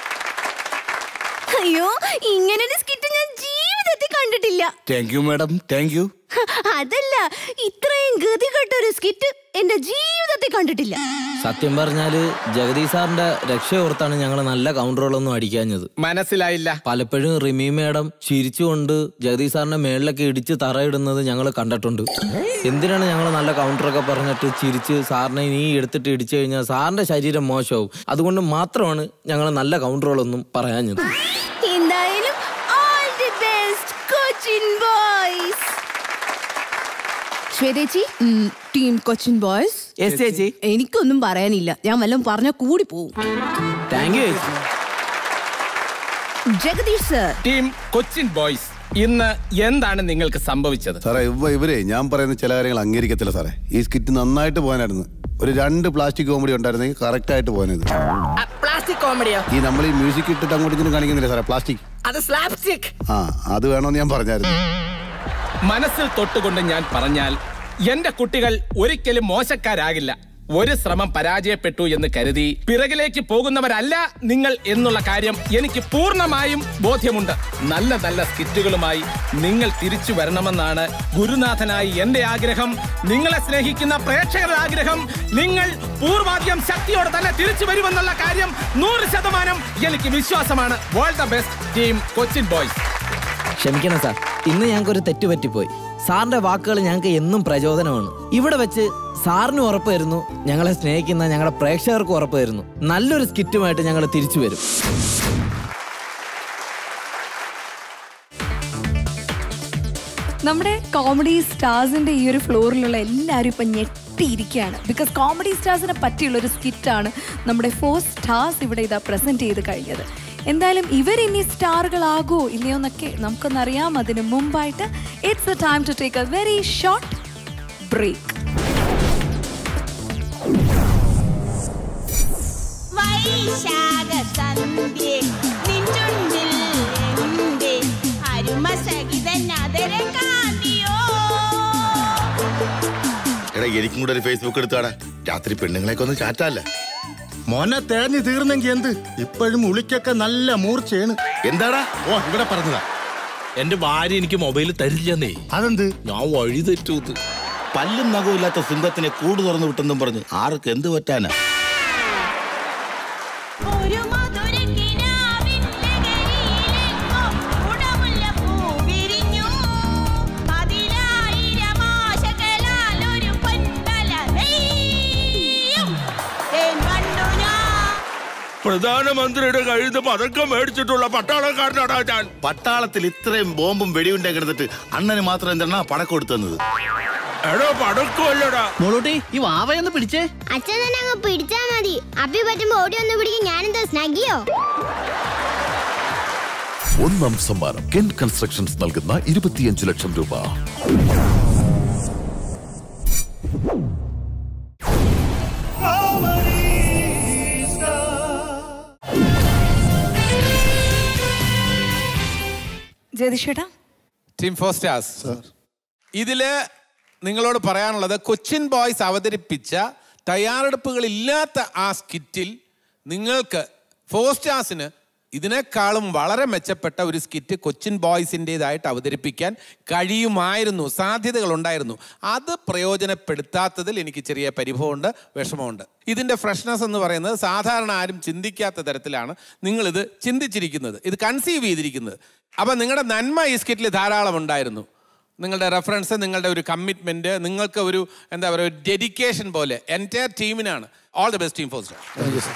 Speaker 4: അയ്യോ ഇങ്ങനെ ഒരു സ്കിറ്റ് ഞാൻ ജീവിതത്തിൽ കണ്ടിട്ടില്ല
Speaker 8: thank you madam thank you
Speaker 4: അതല്ല ഇത്രയും ഗതികെട്ട ഒരു സ്കിറ്റ് എന്റെ ജീവിതത്തിൽ കണ്ടിട്ടില്ല
Speaker 7: സത്യം പറഞ്ഞാല് ജഗദീഷ് സാറിന്റെ രക്ഷയോർത്താണ് ഞങ്ങൾ നല്ല കൗണ്ടറുകളൊന്നും അടിക്കാഞ്ഞത്
Speaker 5: മനസ്സിലായില്ല
Speaker 7: പലപ്പോഴും റിമി മേഡം ചിരിച്ചുകൊണ്ട് ജഗദീഷ് സാറിന്റെ മേളിലൊക്കെ ഇടിച്ച് തറയിടുന്നത് ഞങ്ങൾ കണ്ടിട്ടുണ്ട് എന്തിനാണ് ഞങ്ങൾ നല്ല കൗണ്ടറൊക്കെ പറഞ്ഞിട്ട് ചിരിച്ച് സാറിനെ നീ എടുത്തിട്ട് ഇടിച്ചു കഴിഞ്ഞാൽ സാറിന്റെ ശരീരം മോശമാവും അതുകൊണ്ട് മാത്രമാണ് ഞങ്ങൾ നല്ല കൗണ്ടറുകളൊന്നും പറയാഞ്ഞത്
Speaker 4: എന്തായാലും all the best Cochin boys ശ്വേതേച്ചി ടീം കൊച്ചിൻ ബോയ്സ്
Speaker 7: Yes, ചേച്ചി.
Speaker 4: എനിക്കൊന്നും പറയാനില്ല ഞാൻ വല്ലതും പറഞ്ഞ കൂടി പോവും
Speaker 7: താങ്ക് യു ചേച്ചി
Speaker 4: Jagadish sir
Speaker 5: team Cochin boys ഇന്ന് എന്താണ് നിങ്ങൾക്ക് സംഭവിച്ചത്
Speaker 6: സാറേ ഇവ ഇവരെ ഞാൻ പറയുന്ന ചില കാര്യങ്ങൾ അംഗീകരിക്കത്തില്ല സാറേ ഈ സ്കിറ്റ് നന്നായിട്ട് പോകാനായിരുന്നു ഒരു രണ്ട് പ്ലാസ്റ്റിക് കോമഡി ഉണ്ടായിരുന്നെങ്കിൽ കറക്റ്റ് ആയിട്ട് പോകാനത്
Speaker 7: പ്ലാസ്റ്റിക് കോമഡിയോ
Speaker 6: ഈ നമ്മൾ ഈ മ്യൂസിക് ഇട്ടിട്ട് അങ്ങോട്ട് ഇങ്ങനെ കാണിക്കുന്നില്ല സാറേ പ്ലാസ്റ്റിക്
Speaker 7: അത് സ്ലാപ്സ്റ്റിക്
Speaker 6: ആ അത് വേണമെന്ന് ഞാൻ പറഞ്ഞായിരുന്നു
Speaker 5: മനസ്സിൽ തൊട്ടുകൊണ്ട് ഞാൻ പറഞ്ഞാൽ എന്റെ കുട്ടികൾ ഒരിക്കലും മോശക്കാരാകില്ല ഒരു ശ്രമം പരാജയപ്പെട്ടു എന്ന് കരുതി പിറകിലേക്ക് പോകുന്നവരല്ല നിങ്ങൾ എന്നുള്ള കാര്യം എനിക്ക് പൂർണ്ണമായും ബോധ്യമുണ്ട് നല്ല നല്ല സ്കിറ്റുകളുമായി നിങ്ങൾ തിരിച്ചു വരണമെന്നാണ് ഗുരുനാഥനായി എന്റെ ആഗ്രഹം നിങ്ങളെ സ്നേഹിക്കുന്ന പ്രേക്ഷകരുടെ ആഗ്രഹം നിങ്ങൾ പൂർവാദ്യം ശക്തിയോടെ തന്നെ തിരിച്ചു വരുമെന്നുള്ള കാര്യം നൂറ് ശതമാനം എനിക്ക് വിശ്വാസമാണ് world the best team Cochin boys
Speaker 7: ക്ഷമിക്കണം സാർ ഇന്ന് ഞങ്ങൾക്ക് ഒരു തെറ്റ് പറ്റിപ്പോയി സാറിന്റെ വാക്കുകൾ ഞങ്ങൾക്ക് എന്നും പ്രചോദനമാണ് ഇവിടെ വെച്ച് സാറിന് ഉറപ്പ് വരുന്നു ഞങ്ങളെ സ്നേഹിക്കുന്ന ഞങ്ങളുടെ പ്രേക്ഷകർക്ക് ഉറപ്പ് വരുന്നു നല്ലൊരു സ്കിറ്റുമായിട്ട് ഞങ്ങൾ തിരിച്ചു വരും
Speaker 2: നമ്മുടെ കോമഡി സ്റ്റാർസിന്റെ ഈ ഒരു ഫ്ലോറിലുള്ള എല്ലാവരും ഇപ്പം ഞെട്ടിയിരിക്കുകയാണ് ബിക്കോസ് കോമഡി സ്റ്റാർസിനെ പറ്റിയുള്ള ഒരു സ്കിറ്റാണ് നമ്മുടെ ഫോർ സ്റ്റാർസ് ഇവിടെ ഇതാ പ്രസന്റ് ചെയ്ത് കഴിഞ്ഞത് എന്തായാലും ഇവരിനി സ്റ്റാറുകളാകോ ഇല്ലയോ എന്നൊക്കെ നമുക്കൊന്നറിയാം അതിന് മുമ്പായിട്ട് it's a time to take a very short break
Speaker 12: വൈശാഖ സന്ധ്യേ നിൻചുണ്ടിൽ എന്റെ അരുമസഹിതൻ അതര കാന്തിയോ
Speaker 13: എടാ എനിക്കും കൂടെ ഒരു ഫേസ്ബുക്ക് എടുത്താടാ രാത്രി പെണ്ണുങ്ങളെയൊക്കെ ഒന്ന് ചാറ്റല്ല മോനെ തേഞ്ഞു തീർന്നെങ്കി എന്ത് ഇപ്പോഴും ഉളിക്കൊക്കെ നല്ല മൂർച്ചയാണ് എന്താടാ ഓ ഇവിടെ പറഞ്ഞതാ
Speaker 14: എന്റെ ഭാര്യ എനിക്ക് മൊബൈൽ തരില്ലെന്നേ
Speaker 13: അതെന്ത്
Speaker 14: ഞാൻ വഴി തെറ്റൂത്
Speaker 13: പല്ലും നഖവും ഇല്ലാത്ത സിംഹത്തിനെ കൂട് തുറന്നു വിട്ടെന്നും പറഞ്ഞ് ആർക്ക് എന്ത് പറ്റാനാ
Speaker 12: ഒരു മധുരക്കിനാവിന്റെ ഗരിയിലെങ്ങോ ഉടമുല്ലപ്പൂ വിരിഞ്ഞു. പതിനായിരം ആശകളാൽ ഒരു പൊൻതല നെയ്യും. തേൻ കണ്ടു ഞാൻ
Speaker 14: പ്രധാനമന്ത്രിയുടെ കയ്യിൽ നിന്ന് പതക്കം മേടിച്ചിട്ടുള്ള പട്ടാളക്കാരനാടാ ഞാൻ
Speaker 13: പട്ടാളത്തിൽ ഇത്രയും ബോംബും വെടിയുണ്ടേ കിടന്നിട്ട് അണ്ണന് മാത്രം എന്താണ് പടക്കം എടുത്തത്
Speaker 14: എടോ പടക്കമല്ലടാ
Speaker 15: മോളൂട്ടി ഈ വാവയൊന്ന് പിടിച്ചേ
Speaker 16: അച്ഛൻ തന്നെ അങ്ങ് പിടിച്ചാ മതി അപ്പി പറ്റുമ്പോ ഓടി ഒന്ന് പിടിക്കും ഞാനെന്താ സ്നഗിയോ
Speaker 17: ഒന്നാം സമ്മാനം കെൻ കൺസ്ട്രക്ഷൻസ് നൽകുന്ന ഇരുപത്തിയഞ്ച് ലക്ഷം രൂപ
Speaker 2: ജയതിഷേട്ടാ
Speaker 5: ടീം ഫോർ സ്റ്റാർസ് ഇതില് നിങ്ങളോട് പറയാനുള്ളത് കൊച്ചിൻ ബോയ്സ് അവതരിപ്പിച്ച തയ്യാറെടുപ്പുകളില്ലാത്ത ആ സ്കിറ്റിൽ നിങ്ങൾക്ക് ഫോർ സ്റ്റാർസിന് ഇതിനേക്കാളും വളരെ മെച്ചപ്പെട്ട ഒരു സ്കിറ്റ് കൊച്ചിൻ ബോയ്സിൻ്റെതായിട്ട് അവതരിപ്പിക്കാൻ കഴിയുമായിരുന്നു സാധ്യതകൾ ഉണ്ടായിരുന്നു അത് പ്രയോജനപ്പെടുത്താത്തതിൽ എനിക്ക് ചെറിയ പരിഭവമുണ്ട് വിഷമമുണ്ട് ഇതിൻ്റെ ഫ്രഷ്നെസ് എന്ന് പറയുന്നത് സാധാരണ ആരും ചിന്തിക്കാത്ത തരത്തിലാണ് നിങ്ങളിത് ചിന്തിച്ചിരിക്കുന്നത് ഇത് കൺസീവ് ചെയ്തിരിക്കുന്നത് അപ്പം നിങ്ങളുടെ നന്മ ഈ സ്കിറ്റിൽ ധാരാളം ഉണ്ടായിരുന്നു നിങ്ങളുടെ റെഫറൻസ് നിങ്ങളുടെ ഒരു കമ്മിറ്റ്മെന്റ് നിങ്ങൾക്ക് ഒരു എന്താ പറയുക ഒരു ഡെഡിക്കേഷൻ പോലെ എൻ്റെ ടീമിനാണ് all the best team four star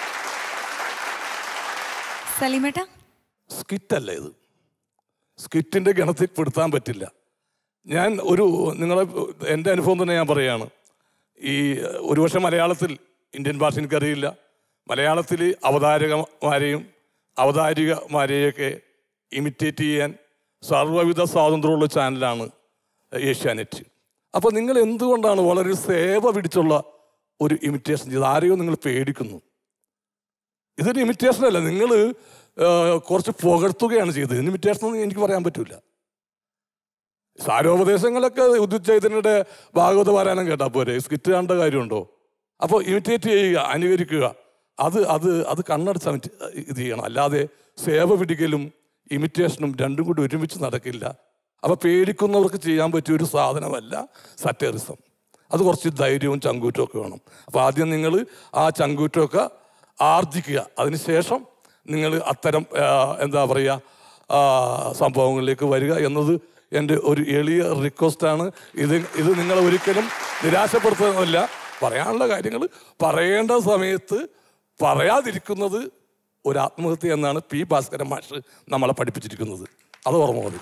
Speaker 2: സലീമേട്ടാ
Speaker 9: സ്കിറ്റല്ല ഇത് സ്കിറ്റിന്റെ ഗണത്തിൽ പെടുത്താൻ പറ്റില്ല ഞാൻ ഒരു നിങ്ങളെ എൻ്റെ അനുഭവം തന്നെ ഞാൻ പറയുകയാണ് ഈ ഒരുപക്ഷെ മലയാളത്തിൽ ഇന്ത്യൻ ഭാഷ എനിക്കറിയില്ല മലയാളത്തിൽ അവതാരകമാരെയും അവതാരികമാരെയൊക്കെ ഇമിറ്റേറ്റ് ചെയ്യാൻ സർവ്വവിധ സ്വാതന്ത്ര്യമുള്ള ചാനലാണ് ഏഷ്യാനെറ്റ് അപ്പോൾ നിങ്ങൾ എന്തുകൊണ്ടാണ് വളരെ സേവ പിടിച്ചുള്ള ഒരു ഇമിറ്റേഷൻ ചെയ്ത് ആരെയോ നിങ്ങൾ പേടിക്കുന്നു ഇതൊരു ഇമിറ്റേഷൻ അല്ല നിങ്ങൾ കുറച്ച് പുകഴ്ത്തുകയാണ് ചെയ്തത് ഇമിറ്റേഷൻ ഒന്നും എനിക്ക് പറയാൻ പറ്റില്ല സാരോപദേശങ്ങളൊക്കെ ഉദിച്ചൈതന്യയുടെ ഭാഗവത പാരായണം കേട്ടാ പോരെ സ്കിറ്റ് കാണേണ്ട കാര്യമുണ്ടോ അപ്പോൾ ഇമിറ്റേറ്റ് ചെയ്യുക അനുകരിക്കുക അത് അത് അത് കണ്ണടച്ച് അമിറ്റ് ഇത് ചെയ്യണം അല്ലാതെ സേവ പിടിക്കലും ഇമിറ്റേഷനും രണ്ടും കൂടി ഒരുമിച്ച് നടക്കില്ല അപ്പോൾ പേടിക്കുന്നവർക്ക് ചെയ്യാൻ പറ്റിയ ഒരു സാധനമല്ല സറ്ററിസം അത് കുറച്ച് ധൈര്യവും ചങ്കൂറ്റവും ഒക്കെ വേണം അപ്പോൾ ആദ്യം നിങ്ങൾ ആ ചങ്കൂറ്റമൊക്കെ ആർജിക്കുക അതിനുശേഷം നിങ്ങൾ അത്തരം ആ, എന്താ പറയുക ആ, സംഭവങ്ങളിലേക്ക് വരിക എന്നത് എൻ്റെ ഒരു എളിയ റിക്വസ്റ്റാണ് ഇത് ഇത് നിങ്ങളെ ഒരിക്കലും നിരാശപ്പെടുത്തുന്നില്ല പറയാനുള്ള കാര്യങ്ങൾ പറയേണ്ട സമയത്ത് പറയാതിരിക്കുന്നത് ഒരു ആത്മഹത്യ എന്നാണ് പി ഭാസ്കരൻ മാഷ് നമ്മളെ പഠിപ്പിച്ചിരിക്കുന്നത് അത് ഓർമ്മ മതി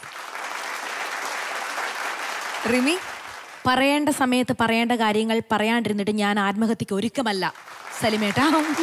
Speaker 2: റിമി
Speaker 18: പറയേണ്ട സമയത്ത് പറയേണ്ട കാര്യങ്ങൾ പറയാണ്ടിരുന്നിട്ട് ഞാൻ ആത്മഹത്യക്ക് ഒരുക്കമല്ല സലിമേട്ടാ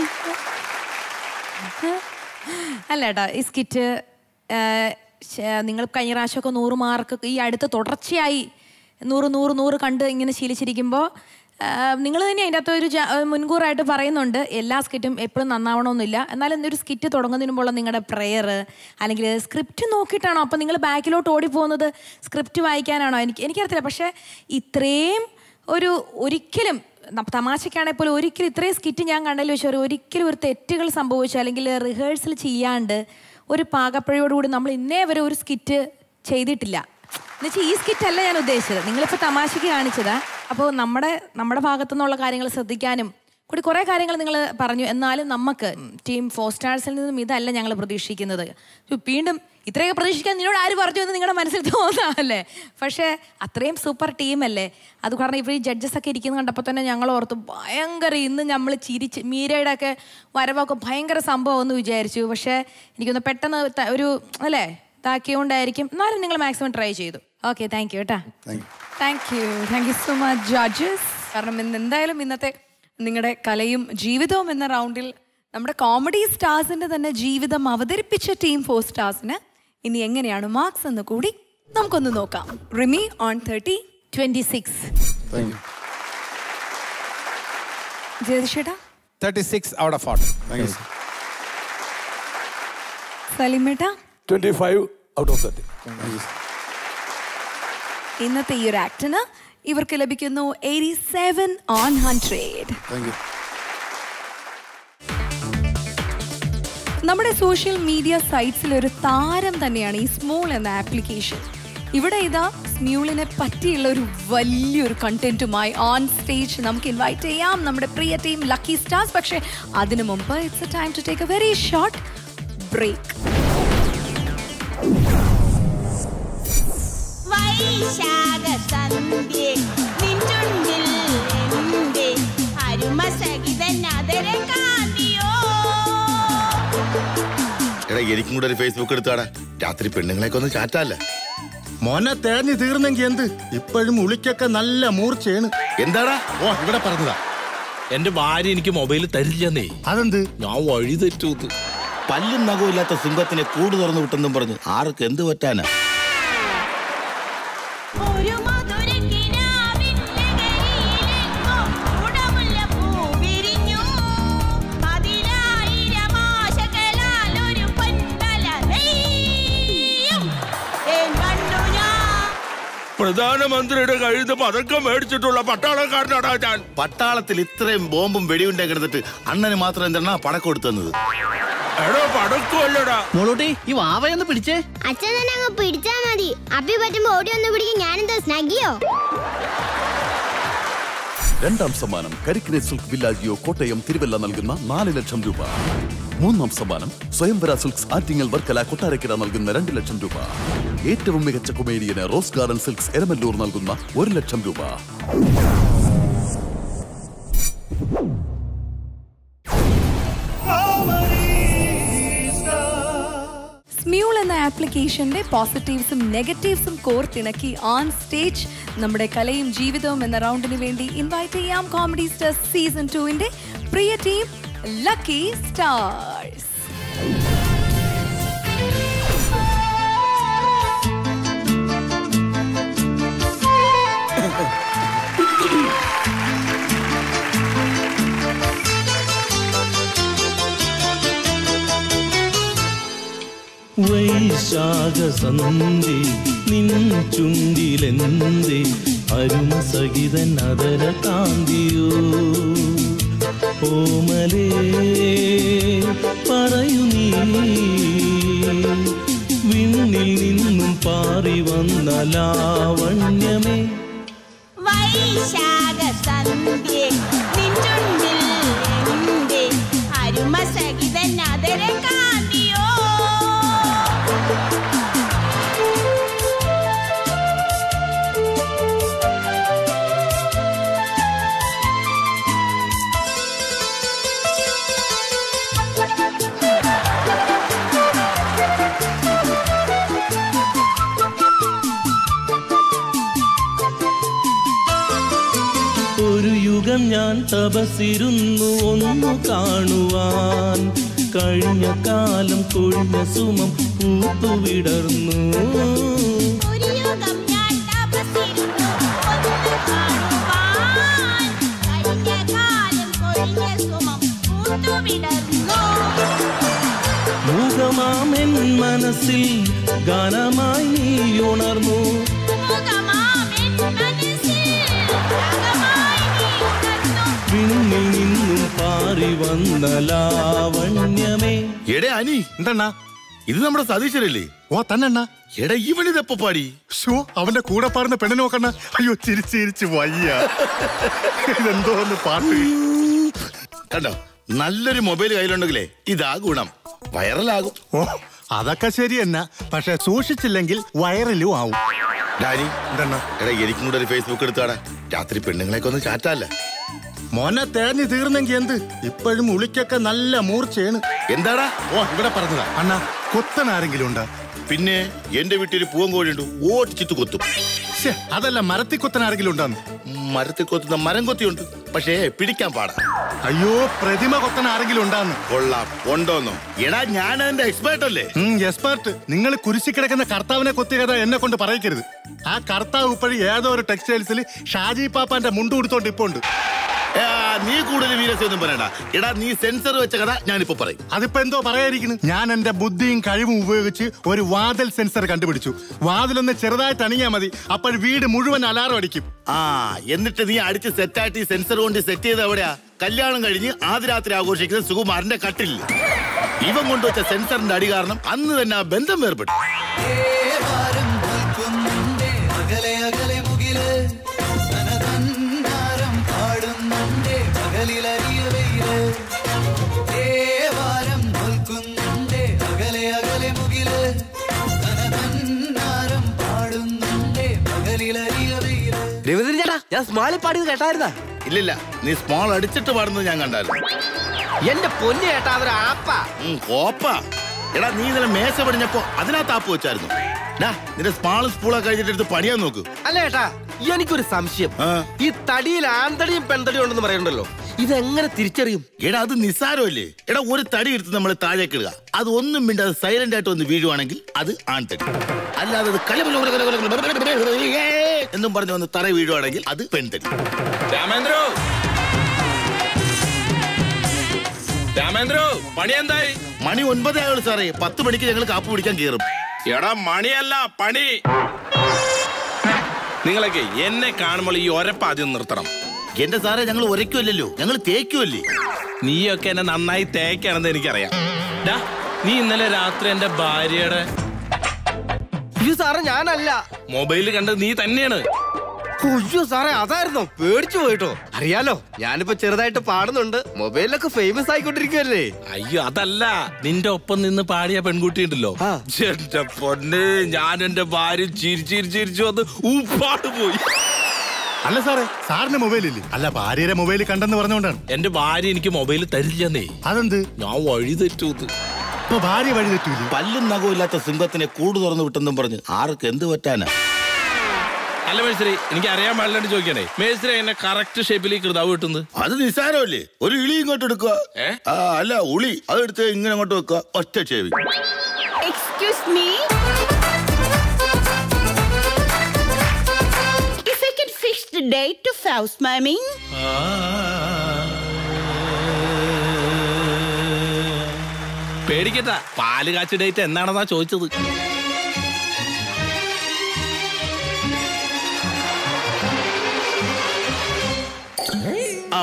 Speaker 2: അല്ല ഏട്ടാ ഈ സ്കിറ്റ് നിങ്ങൾ കഴിഞ്ഞ പ്രാവശ്യമൊക്കെ നൂറ് മാർക്ക് ഈ അടുത്ത് തുടർച്ചയായി നൂറ് നൂറ് നൂറ് കണ്ട് ഇങ്ങനെ ശീലിച്ചിരിക്കുമ്പോൾ നിങ്ങൾ തന്നെ അതിൻ്റെ അകത്ത് ഒരു ജാ- ഏഹ് മുൻകൂറായിട്ട് പറയുന്നുണ്ട് എല്ലാ സ്കിറ്റും എപ്പോഴും നന്നാവണമെന്നില്ല എന്നാലും ഒരു സ്കിറ്റ് തുടങ്ങുന്നതിന് മുമ്പുള്ള നിങ്ങളുടെ പ്രെയർ അല്ലെങ്കിൽ സ്ക്രിപ്റ്റ് നോക്കിയിട്ടാണോ അപ്പോൾ നിങ്ങൾ ബാക്കിലോട്ട് ഓടിപ്പോകുന്നത് സ്ക്രിപ്റ്റ് വായിക്കാനാണോ എനിക്ക് എനിക്കറിയത്തില്ല പക്ഷേ ഇത്രയും ഒരു ഒരിക്കലും ന- തമാശയ്ക്കാണെങ്കിൽ പോലും ഒരിക്കലും ഇത്രയും സ്കിറ്റ് ഞാൻ കണ്ടതിൽ വെച്ചാൽ ഒരു ഒരിക്കലും ഒരു തെറ്റുകൾ സംഭവിച്ചു അല്ലെങ്കിൽ റിഹേഴ്സൽ ചെയ്യാണ്ട് ഒരു പാകപ്പഴയോടുകൂടി നമ്മൾ ഇന്നേ വരെ ഒരു സ്കിറ്റ് ചെയ്തിട്ടില്ല എന്നുവെച്ചാൽ ഈ സ്കിറ്റ് അല്ല ഞാൻ ഉദ്ദേശിച്ചത് നിങ്ങളിപ്പോൾ തമാശയ്ക്ക് കാണിച്ചതാ അപ്പോൾ നമ്മുടെ നമ്മുടെ ഭാഗത്തു നിന്നുള്ള കാര്യങ്ങൾ ശ്രദ്ധിക്കാനും കൂടി കുറേ കാര്യങ്ങൾ നിങ്ങൾ പറഞ്ഞു എന്നാലും നമുക്ക് ടീം ഫോർ സ്റ്റാർസിൽ നിന്നും ഇതല്ല ഞങ്ങൾ പ്രതീക്ഷിക്കുന്നത് വീണ്ടും ഇത്രയൊക്കെ പ്രതീക്ഷിക്കാൻ നിന്നോട് ആര് പറഞ്ഞു എന്ന് നിങ്ങളുടെ മനസ്സിൽ തോന്നാമല്ലേ പക്ഷേ അത്രയും സൂപ്പർ ടീമല്ലേ അത് കാരണം ഇവർ ഈ ജഡ്ജസ് ഒക്കെ ഇരിക്കുന്നത് കണ്ടപ്പോൾ തന്നെ ഞങ്ങൾ ഓർത്തു ഭയങ്കര ഇന്ന് നമ്മൾ ചിരിച്ച് മീരയുടെ ഒക്കെ വരവൊക്കെ ഭയങ്കര സംഭവം എന്ന് വിചാരിച്ചു പക്ഷേ എനിക്കൊന്ന് പെട്ടെന്ന് ത- ഒരു അല്ലേ ഇതാക്കിയോണ്ടായിരിക്കും എന്നാലും നിങ്ങൾ മാക്സിമം ട്രൈ ചെയ്തു ഓക്കെ താങ്ക് യു കേട്ടാ thank you thank you so much judges കാരണം ഇന്ന് എന്തായാലും ഇന്നത്തെ നിങ്ങളുടെ കലയും ജീവിതവും എന്ന റൗണ്ടിൽ നമ്മുടെ കോമഡി സ്റ്റാർസിന്റെ തന്നെ ജീവിതം അവതരിപ്പിച്ച ടീം ഫോർ സ്റ്റാർസിന് ഇനി എങ്ങനെയാണ് മാർക്സ് എന്ന് കൂടി നമുക്കൊന്ന് നോക്കാം Rimi on thirty twenty six ജയതിഷേട്ടാ
Speaker 5: thirty six out of forty
Speaker 2: സലിമേട്ടാ
Speaker 9: twenty five out of thirty
Speaker 2: ഇന്നത്തെ ഈ ഒരു ആക്ടിന് ഇവർക്ക് ലഭിക്കുന്നു എയ്റ്റി സെവൻ ഓൺ ഹൺഡ്രഡ് നമ്മുടെ സോഷ്യൽ മീഡിയ സൈറ്റ്സിൽ ഒരു താരം തന്നെയാണ് ഈ സ്മൂൾ എന്ന ആപ്ലിക്കേഷൻ ഇവിടെ ഇതാ സ്മ്യൂളിനെ പറ്റിയുള്ള ഒരു വലിയൊരു കണ്ടന്റുമായി ഓൺ സ്റ്റേജ് നമുക്ക് ഇൻവൈറ്റ് ചെയ്യാം നമ്മുടെ പ്രിയ ടീം ലക്കി സ്റ്റാർസ് പക്ഷേ അതിനു മുമ്പ് it's a time to take a very short break
Speaker 12: വൈശാഖ സന്ധ്യേ നിൻചുണ്ടിൽ എന്റെ അരുമ സഹിതൻ അതര കാന്തിയോ
Speaker 13: എടാ എനിക്കും കൂടെ ഒരു ഫേസ്ബുക്ക് എടുത്താടാ രാത്രി പെണ്ണുങ്ങളെയൊക്കെ ഒന്ന് ചാറ്റാല്ല മോനെ തേഞ്ഞു തീർന്നെങ്കി എന്ത് ഇപ്പോഴും ഉളിക്കൊക്കെ നല്ല മൂർച്ചയാണ് എന്താടാ ഓ ഇവിടെ പറഞ്ഞതാ
Speaker 14: എന്റെ ഭാര്യ എനിക്ക് മൊബൈൽ തരില്ലെന്നേ
Speaker 13: അതെന്ത്
Speaker 14: ഞാൻ വഴി തെറ്റൂത്ത്
Speaker 13: പല്ലും നഖവും ഇല്ലാത്ത സിംഹത്തിനെ കൂട് തുറന്നു വിട്ടെന്നും പറഞ്ഞു ആർക്ക് എന്ത് പറ്റാനാ
Speaker 12: ഒരു മധുര കിനാവിന്റെ കയ്യിലെങ്ങോ ഉടമുല്ല പൂ വിരിഞ്ഞു അതിലായിരം ആശകളാൽ ഒരു പൊൻതല നെയ്യും തേൻ കണ്ടു ഞാൻ
Speaker 14: പ്രധാനമന്ത്രിയുടെ കയ്യിൽ നിന്ന് പതക്കം മേടിച്ചിട്ടുള്ള പട്ടാളക്കാരനാടാ ഞാൻ
Speaker 13: പട്ടാളത്തിൽ ഇത്രയും ബോംബും വെടിയുണ്ടേ കിടന്നിട്ട് അണ്ണന് മാത്രം എന്താണ് പടക്കം കൊടുത്തത്
Speaker 14: എടോ പടക്കമല്ലടാ
Speaker 15: മോളൂട്ടി ഈ വാവയൊന്ന് പിടിച്ചേ
Speaker 16: അച്ഛൻ തന്നെ അങ്ങ് പിടിച്ചാ മതി അപ്പി പറ്റുമ്പോ ഓടി ഒന്ന് പിടിക്കും ഞാനെന്താ സ്നഗിയോ
Speaker 17: രണ്ടാം സമ്മാനം കരിക്കിനെ സിൽക്ക് വില്ലാജിയോ കോട്ടയം തിരുവല്ല നൽകുന്ന നാല് ലക്ഷം രൂപ മൂന്നാം സമ്മാനം സ്വയംവര സിൽക്സ് ആറ്റിങ്ങൽ വർക്കല കൊട്ടാരക്കര നൽകുന്ന രണ്ട് ലക്ഷം രൂപ ഏറ്റവും മികച്ച കൊമേഡിയന് റോസ് ഗാർഡൻ സിൽക്സ് എരമല്ലൂർ നൽകുന്ന ഒരു ലക്ഷം രൂപ
Speaker 2: സ്മ്യൂൾ എന്ന ആപ്ലിക്കേഷന്റെ പോസിറ്റീവ്സും നെഗറ്റീവ്സും കോർത്തിണക്കി ഓൺ സ്റ്റേജ് നമ്മുടെ കലയും ജീവിതവും എന്ന റൗണ്ടിന് വേണ്ടി ഇൻവൈറ്റ് ചെയ്യാം കോമഡി സ്റ്റാർസ് സീസൺ ടുവിന്റെ പ്രിയ ടീം ലക്കി സ്റ്റാർസ്
Speaker 1: വൈശ
Speaker 19: വൈശാഖസന്ധി നിൻ ചുണ്ടിലെന്തേ അരുമ സഹിതൻ അതര കാന്തിയോ ഓമലേ പറയൂ നീ വിണ്ണിൽ നിന്നും പാറി വന്ന ലാവണ്യമേ
Speaker 12: വൈശാഖ സന്ധ്യ നിഞ്ചുണ്ടിൽ എന്റെ അരുമ സഹിതൻ അതര കാന്തിയോ
Speaker 19: ഒരു യുഗം ഞാൻ തപസിരുന്നു ഒന്നു കാണുവാൻ കഴിഞ്ഞ കാലം കൊഴിഞ്ഞ സുമം പൂത്തുവിടർന്നു
Speaker 12: ഒരു യുഗം ഞാൻ തപസ്സിരുന്നു ഒന്ന് കാണുവാൻ കഴിഞ്ഞ കാലം കൊഴിഞ്ഞ സുമം പൂത്തുവിടർന്നു
Speaker 19: മുഖമാമെൻ മനസ്സിൽ ഗാനമായി നീ ഉണർന്നു
Speaker 12: മുഖമാമെൻ മനസ്സിൽ രാഗമായി നീ ഉണർന്നു
Speaker 19: വിണ്ണിൽ നിന്നും പാറി വന്ന ലാവണ്യമേ
Speaker 13: എടേ അനി
Speaker 8: എന്താ
Speaker 13: ഇത് നമ്മുടെ സതീശനല്ലേ
Speaker 8: ഓ തന്നെണ്ണ
Speaker 13: എടാ ഇവനിതെപ്പോ പാടി
Speaker 8: ഷോ അവന്റെ കൂടെ പാടുന്ന പെണ്ണിനെ നോക്കണ്ണ അയ്യോ ചിരിച്ച് ചിരിച്ച് വയ്യ ഇതെന്തോ ഒന്ന് പാട്ട്
Speaker 13: കണ്ടോ നല്ലൊരു മൊബൈൽ കയ്യിലുണ്ടെങ്കിലേ ഇതാ ഗുണം വൈറലാകും
Speaker 8: ഓ അതൊക്കെ ശരി തന്നെ പക്ഷെ സൂക്ഷിച്ചില്ലെങ്കിൽ വൈറലും ആവും
Speaker 13: ഡാനി
Speaker 8: എന്തെണ്ണ
Speaker 13: എടാ എനിക്കും കൂടെ ഒരു ഫേസ്ബുക്ക് എടുത്താടാ രാത്രി പെണ്ണുങ്ങളെയൊക്കെ ഒന്ന് ചാറ്റല്ല
Speaker 8: മോനെ തേഞ്ഞു തീർന്നെങ്കി എന്ത് ഇപ്പോഴും ഉളിക്കൊക്കെ നല്ല മൂർച്ചയാണ്
Speaker 13: എന്താടാ
Speaker 8: ഓ ഇവിടെ പറഞ്ഞതാ അണ്ണാ കൊത്തൻ ആരെങ്കിലും ഉണ്ടാ
Speaker 13: പിന്നെ എന്റെ വീട്ടിൽ ഒരു പൂവൻ കോഴിയുണ്ട് ഓടിച്ചിട്ട് കൊത്തും
Speaker 8: ശ്ശെ, അതല്ല മരത്തി കൊത്തൻ ആരെങ്കിലും ഉണ്ടാന്ന്
Speaker 13: മരത്തിൽ കൊത്തുന്ന മരം കൊത്തിയുണ്ട് പക്ഷേ പിടിക്കാൻ പാടാ
Speaker 8: അയ്യോ പ്രതിമ കൊത്തൻ ആരെങ്കിലും ഉണ്ടാന്ന്
Speaker 13: കൊള്ളാം ഉണ്ടോന്നോ എടാ ഞാൻ അതിന്റെ എക്സ്പേർട്ട് അല്ലേ
Speaker 8: എക്സ്പേർട്ട് നിങ്ങൾ കുരിശി കിടക്കുന്ന കർത്താവിനെ കൊത്തിയ കഥ എന്നെ കൊണ്ട് പറയിക്കരുത് ആ കർത്താവ് ഇപ്പോഴും ഏതോ ഒരു ടെക്സ്റ്റൈൽസിൽ ഷാജി പാപ്പാന്റെ മുണ്ട് കൊടുത്തോണ്ട് ഇപ്പൊ ഉണ്ട്
Speaker 13: ആ, നീ കൂടുതൽ വീരസ്യൊന്നും പറയണ്ട എടാ നീ സെൻസർ വെച്ച കഥ ഞാനിപ്പോ പറയും
Speaker 8: അതിപ്പോ എന്തോ പറയാതിരിക്കുന്നു ഞാൻ എന്റെ ബുദ്ധിയും കഴിവും ഉപയോഗിച്ച് ഒരു വാതിൽ സെൻസർ കണ്ടുപിടിച്ചു വാതിലൊന്ന് ചെറുതായിട്ട് അണിയാ മതി അപ്പോൾ വീട് മുഴുവൻ അലാറം അടിക്കും
Speaker 13: ആ എന്നിട്ട് നീ അടിച്ച് സെറ്റായിട്ട് ഈ സെൻസർ കൊണ്ട് സെറ്റ് ചെയ്ത് എവിടെയാ കല്യാണം കഴിഞ്ഞ് ആദ്യ രാത്രി ആഘോഷിക്കുന്ന സുകുമാരന്റെ കട്ടിൽ ഇവൻ കൊണ്ടുവച്ച സെൻസറിന്റെ അടി കാരണം അന്ന് തന്നെ ആ ബന്ധം വേർപെട്ടു
Speaker 20: അകലെ അകലെ മുകില് തനതന്നാരം പാടുന്നുണ്ടേ പകലിലറിയ വെയില് ദേവാരം നോൽക്കുന്നുണ്ടേ അകലെ അകലെ മുകില് തനതന്നാരം പാടുന്നുണ്ടേ പകലിലറിയ വെയില്
Speaker 11: രവീന്ദ്രൻ ചേട്ടാ ഞാൻ സ്മാളിൽ പാടിയത് കേട്ടായിരുന്നാ
Speaker 13: ഇല്ലില്ല നീ സ്മോൾ അടിച്ചിട്ട് പാടുന്നത് ഞാൻ കണ്ടായിരുന്നു
Speaker 11: എന്റെ പൊന്നു ചേട്ടാ അതൊരു ആപ്പാ
Speaker 13: ഉം, കോപ്പ എടാ നീ ഇന്നലെ മേശ പടിഞ്ഞപ്പോ അതിനകത്ത് ആപ്പ് വെച്ചായിരുന്നു ഡാ നിന്റെ സ്മാളും സ്പൂളൊക്കെ കഴിഞ്ഞിട്ട് എടുത്ത് പണിയാൻ നോക്ക്
Speaker 11: അല്ല ചേട്ടാ എനിക്കൊരു സംശയം ഈ തടിയിൽ ആന്തടിയും പെൺതടിയും ഉണ്ടെന്ന് പറയുന്നുണ്ടല്ലോ ഇതെങ്ങനെ തിരിച്ചറിയും
Speaker 13: എടാ അത് നിസ്സാരമല്ലേ എടാ ഒരു തടി എടുത്ത് നമ്മൾ താഴേക്ക് ഇടുക അത് ഒന്നും മിണ്ടാതെ സൈലന്റ് ആയിട്ട് ഒന്ന് വീഴുവാണെങ്കിൽ അത് ആൺതടി അല്ലാതെ അത് കലബല എന്നും പറഞ്ഞു വന്ന് തറ വീഴുവാണെങ്കിൽ അത് പെൺതടി
Speaker 5: രാമേന്ദ്രോ രാമേന്ദ്രോ പണി എന്തായി
Speaker 13: മണി ഒൻപതേ ആയുള്ളൂ സാറേ പത്ത് മണിക്ക് ഞങ്ങൾ കാപ്പ് പിടിക്കാൻ കയറും
Speaker 5: എടാ മണിയല്ല പണി നിങ്ങളൊക്കെ എന്നെ കാണുമ്പോൾ ഈ ഒരപ്പ് ആദ്യം നിർത്തണം
Speaker 13: എന്റെ സാറേ ഞങ്ങൾ ഉരയ്ക്കുമല്ലോ ഞങ്ങൾ തേക്കുമല്ലേ
Speaker 5: നീയൊക്കെ എന്നെ നന്നായി തേക്കാണെന്ന് എനിക്കറിയാം ഡാ, നീ ഇന്നലെ രാത്രി എന്റെ ഭാര്യയുടെ
Speaker 11: അയ്യോ സാറേ ഞാനല്ല
Speaker 5: മൊബൈൽ കണ്ടത് നീ തന്നെയാണ്
Speaker 11: അയ്യോ സാറേ അതായിരുന്നോ പേടിച്ചു പോയിട്ടോ അറിയാലോ ഞാനിപ്പോ ചെറുതായിട്ട് പാടുന്നുണ്ട് മൊബൈലിലൊക്കെ ഫേമസ് ആയിക്കൊണ്ടിരിക്കുവല്ലേ
Speaker 5: അയ്യോ അതല്ല നിന്റെ ഒപ്പം നിന്ന് പാടിയ പെൺകുട്ടി ഉണ്ടല്ലോ എന്റെ പൊന്ന് ഞാൻ എന്റെ ഭാര്യ ചിരിച്ചു ചിരിച്ചു ചിരിച്ചു വന്ന് ഉപ്പാട് പോയി
Speaker 8: അല്ല സാറേ സാറിന്റെ മൊബൈൽ ഇല്ലേ അല്ല ഭാര്യയുടെ മൊബൈൽ കണ്ടെന്ന് പറഞ്ഞുകൊണ്ടാണ്
Speaker 5: എന്റെ ഭാര്യ എനിക്ക് മൊബൈൽ തരില്ലെന്നേ
Speaker 8: അതെന്ത്
Speaker 5: ഞാൻ വഴി തെറ്റൂത്
Speaker 8: ഇപ്പൊ ഭാര്യ വഴി തെറ്റൂലേ
Speaker 13: പല്ലും നഖവും ഇല്ലാത്ത സിംഹത്തിനെ കൂട് തുറന്നു വിട്ടെന്നും പറഞ്ഞ് ആർക്ക് എന്ത് പറ്റാനാ
Speaker 5: അല്ല മേഴ്സറി എനിക്ക് അറിയാൻ പാടില്ലാണ്ട് ചോദിക്കണേ മേഴ്സറി എന്നെ കറക്റ്റ് ഷേപ്പിലേക്ക് കൃതാവ് കിട്ടുന്നത്
Speaker 13: അത് നിസ്സാരമല്ലേ ഒരു ഇളി ഇങ്ങോട്ട് എടുക്കുക ആ, അല്ല ഉളി അതെടുത്ത് ഇങ്ങനെ അങ്ങോട്ട് വെക്കുക ഒറ്റ ചെവി
Speaker 12: excuse me If I can fix the date of house warming.
Speaker 5: പേടിക്കട്ട പാല് കാച്ചി ഡേറ്റ് എന്താണെന്നാ ചോദിച്ചത്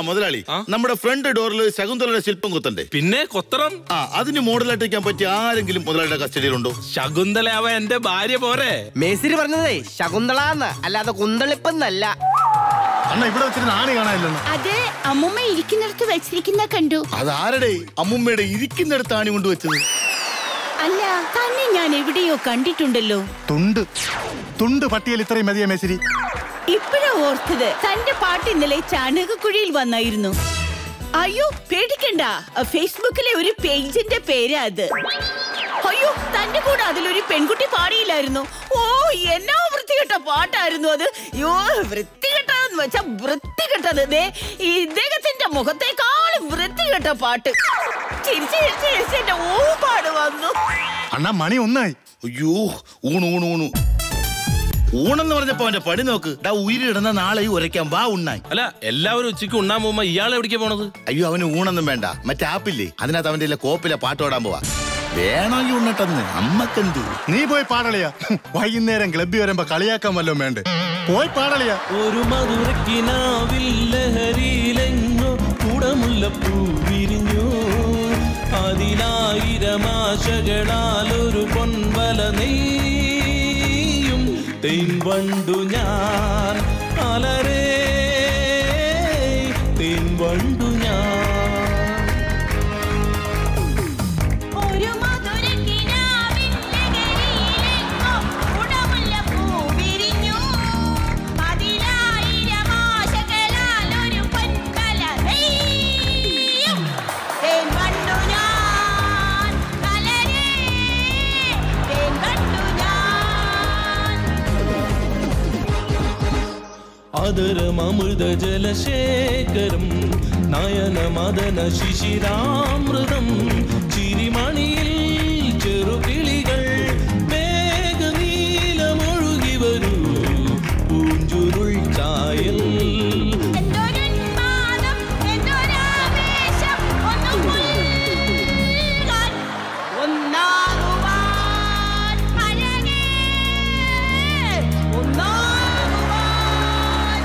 Speaker 13: മുതലാളി നമ്മുടെ ഫ്രണ്ട് ഡോറിൽ ശകുന്തളയുടെ ശില്പം കുത്തണ്ടേ
Speaker 14: പിന്നെ കൊത്തണം
Speaker 13: ആ അതിന് മോഡലായിട്ട് വെക്കാൻ പറ്റിയ ആരെങ്കിലും മുതലാളിയുടെ കസ്റ്റഡിയിലുണ്ടോ
Speaker 14: ശകുന്തല അവ എന്റെ ഭാര്യ പോരെ
Speaker 11: മേസിരി പറഞ്ഞതേ ശകുന്തളാന്ന് അല്ലാതെ കുന്തളിപ്പെന്നല്ല
Speaker 13: അണ്ണ ഇവിടെ വെച്ചിട്ട് ആണി കാണാനില്ലെന്ന്
Speaker 12: അത് അമ്മുമ്മ ഇരിക്കുന്നിടത്ത് വെച്ചിരിക്കുന്ന കണ്ടു
Speaker 13: അതാരുടെ അമ്മുമ്മയുടെ ഇരിക്കുന്നിടത്ത് ആണി കൊണ്ടുവച്ചത്
Speaker 12: അല്ല തന്നെ ഞാൻ എവിടെയോ കണ്ടിട്ടുണ്ടല്ലോ
Speaker 8: തുണ്ട് തുണ്ട് പട്ടിയൽ ഇത്രയും മതിയ മേശരി
Speaker 12: ഇപ്പഴാ ഓർത്തത് തന്റെ പാട്ട് ഇന്നലെ ചാണകക്കുഴിയിൽ വന്നായിരുന്നു അയ്യോ പേടിക്കണ്ട ഫേസ്ബുക്കിലെ ഒരു പേജിന്റെ പേരാ അത് അയ്യോ തന്റെ കൂടെ അതിലൊരു പെൺകുട്ടി പാടിയില്ലായിരുന്നു ഓ എന്നാ വൃത്തികെട്ട പാട്ടായിരുന്നു അത് അയ്യോ വൃത്തികെട്ടതെന്ന് വെച്ചാ വൃത്തികെട്ടത് ദേ ഇദ്ദേഹത്തിന്റെ മുഖത്തേക്കാളും വൃത്തികെട്ട പാട്ട് ചിരിച്ച് ചിരിച്ച് ചിരിച്ച് എന്റെ ഊപാട് വന്നു
Speaker 8: അണ്ണാ മണി ഒന്നായി
Speaker 13: അയ്യോ ഊണ് ഊണ് ഊണു ഊണെന്ന് പറഞ്ഞപ്പോ അവന്റെ പടി നോക്ക് ഡാ ഉയിരിടുന്ന നാളെ ഉരയ്ക്കാൻ വാ ഉണ്ണായി
Speaker 14: അല്ല എല്ലാവരും ഉച്ചയ്ക്ക് ഉണ്ണാൻ പോകുമ്പോ ഇയാൾ എവിടേക്കാ പോണത്
Speaker 13: അയ്യോ അവന് ഊണൊന്നും വേണ്ട മറ്റേ ആപ്പില്ലേ അതിനകത്ത് അവന്റെ ഇല്ല കോപ്പിലെ പാട്ട് പാടാൻ പോവാ വേണമെങ്കിൽ ഉണ്ണട്ടെന്ന് അമ്മക്കെന്ത്
Speaker 8: നീ പോയി പാടളിയാ വൈകുന്നേരം ക്ലബ്ബിൽ വരുമ്പോ കളിയാക്കാൻ വല്ലോ വേണ്ടേ പോയി പാടളിയാ
Speaker 19: ഒരു മധുരക്കിനാവിൽ ലഹരിയിലെങ്ങോ കുടമുല്ലപ്പൂ വിരിഞ്ഞു അതിലായിരം ആശകളാൽ ഒരു പൊൻവല നെയ്യും തേൻവണ്ടു ഞാൻ അലരേ തേൻവണ്ടു ഞാൻ
Speaker 12: ഒരു മധുരക്കിനാവിൻ ലഹരിയിലെങ്ങോ കുടമുല്ലപ്പൂ വിരിഞ്ഞു. അതിലായിരം ആശകളാൽ ഒരു പൊൻവല നെയ്യും. തേൻ കണ്ടു ഞാൻ കലരേ, തേൻ കണ്ടു ഞാൻ.
Speaker 19: അതരമൃത ജലശേഖരം നയനമദന ശിശിരാമൃതം ചിരിമണിയിൽ ചെറുകിളികൾ മേഘനീലമൊഴുകി വരൂ പൂഞ്ചുരുൾ ചായൽ
Speaker 12: എന്തൊരുന്മാദം, എന്തൊരാവേശം, ഒന്നു പുൽകാൻ, ഒന്നാകുവാൻ അഴകേ, ഒന്നാകുവാൻ.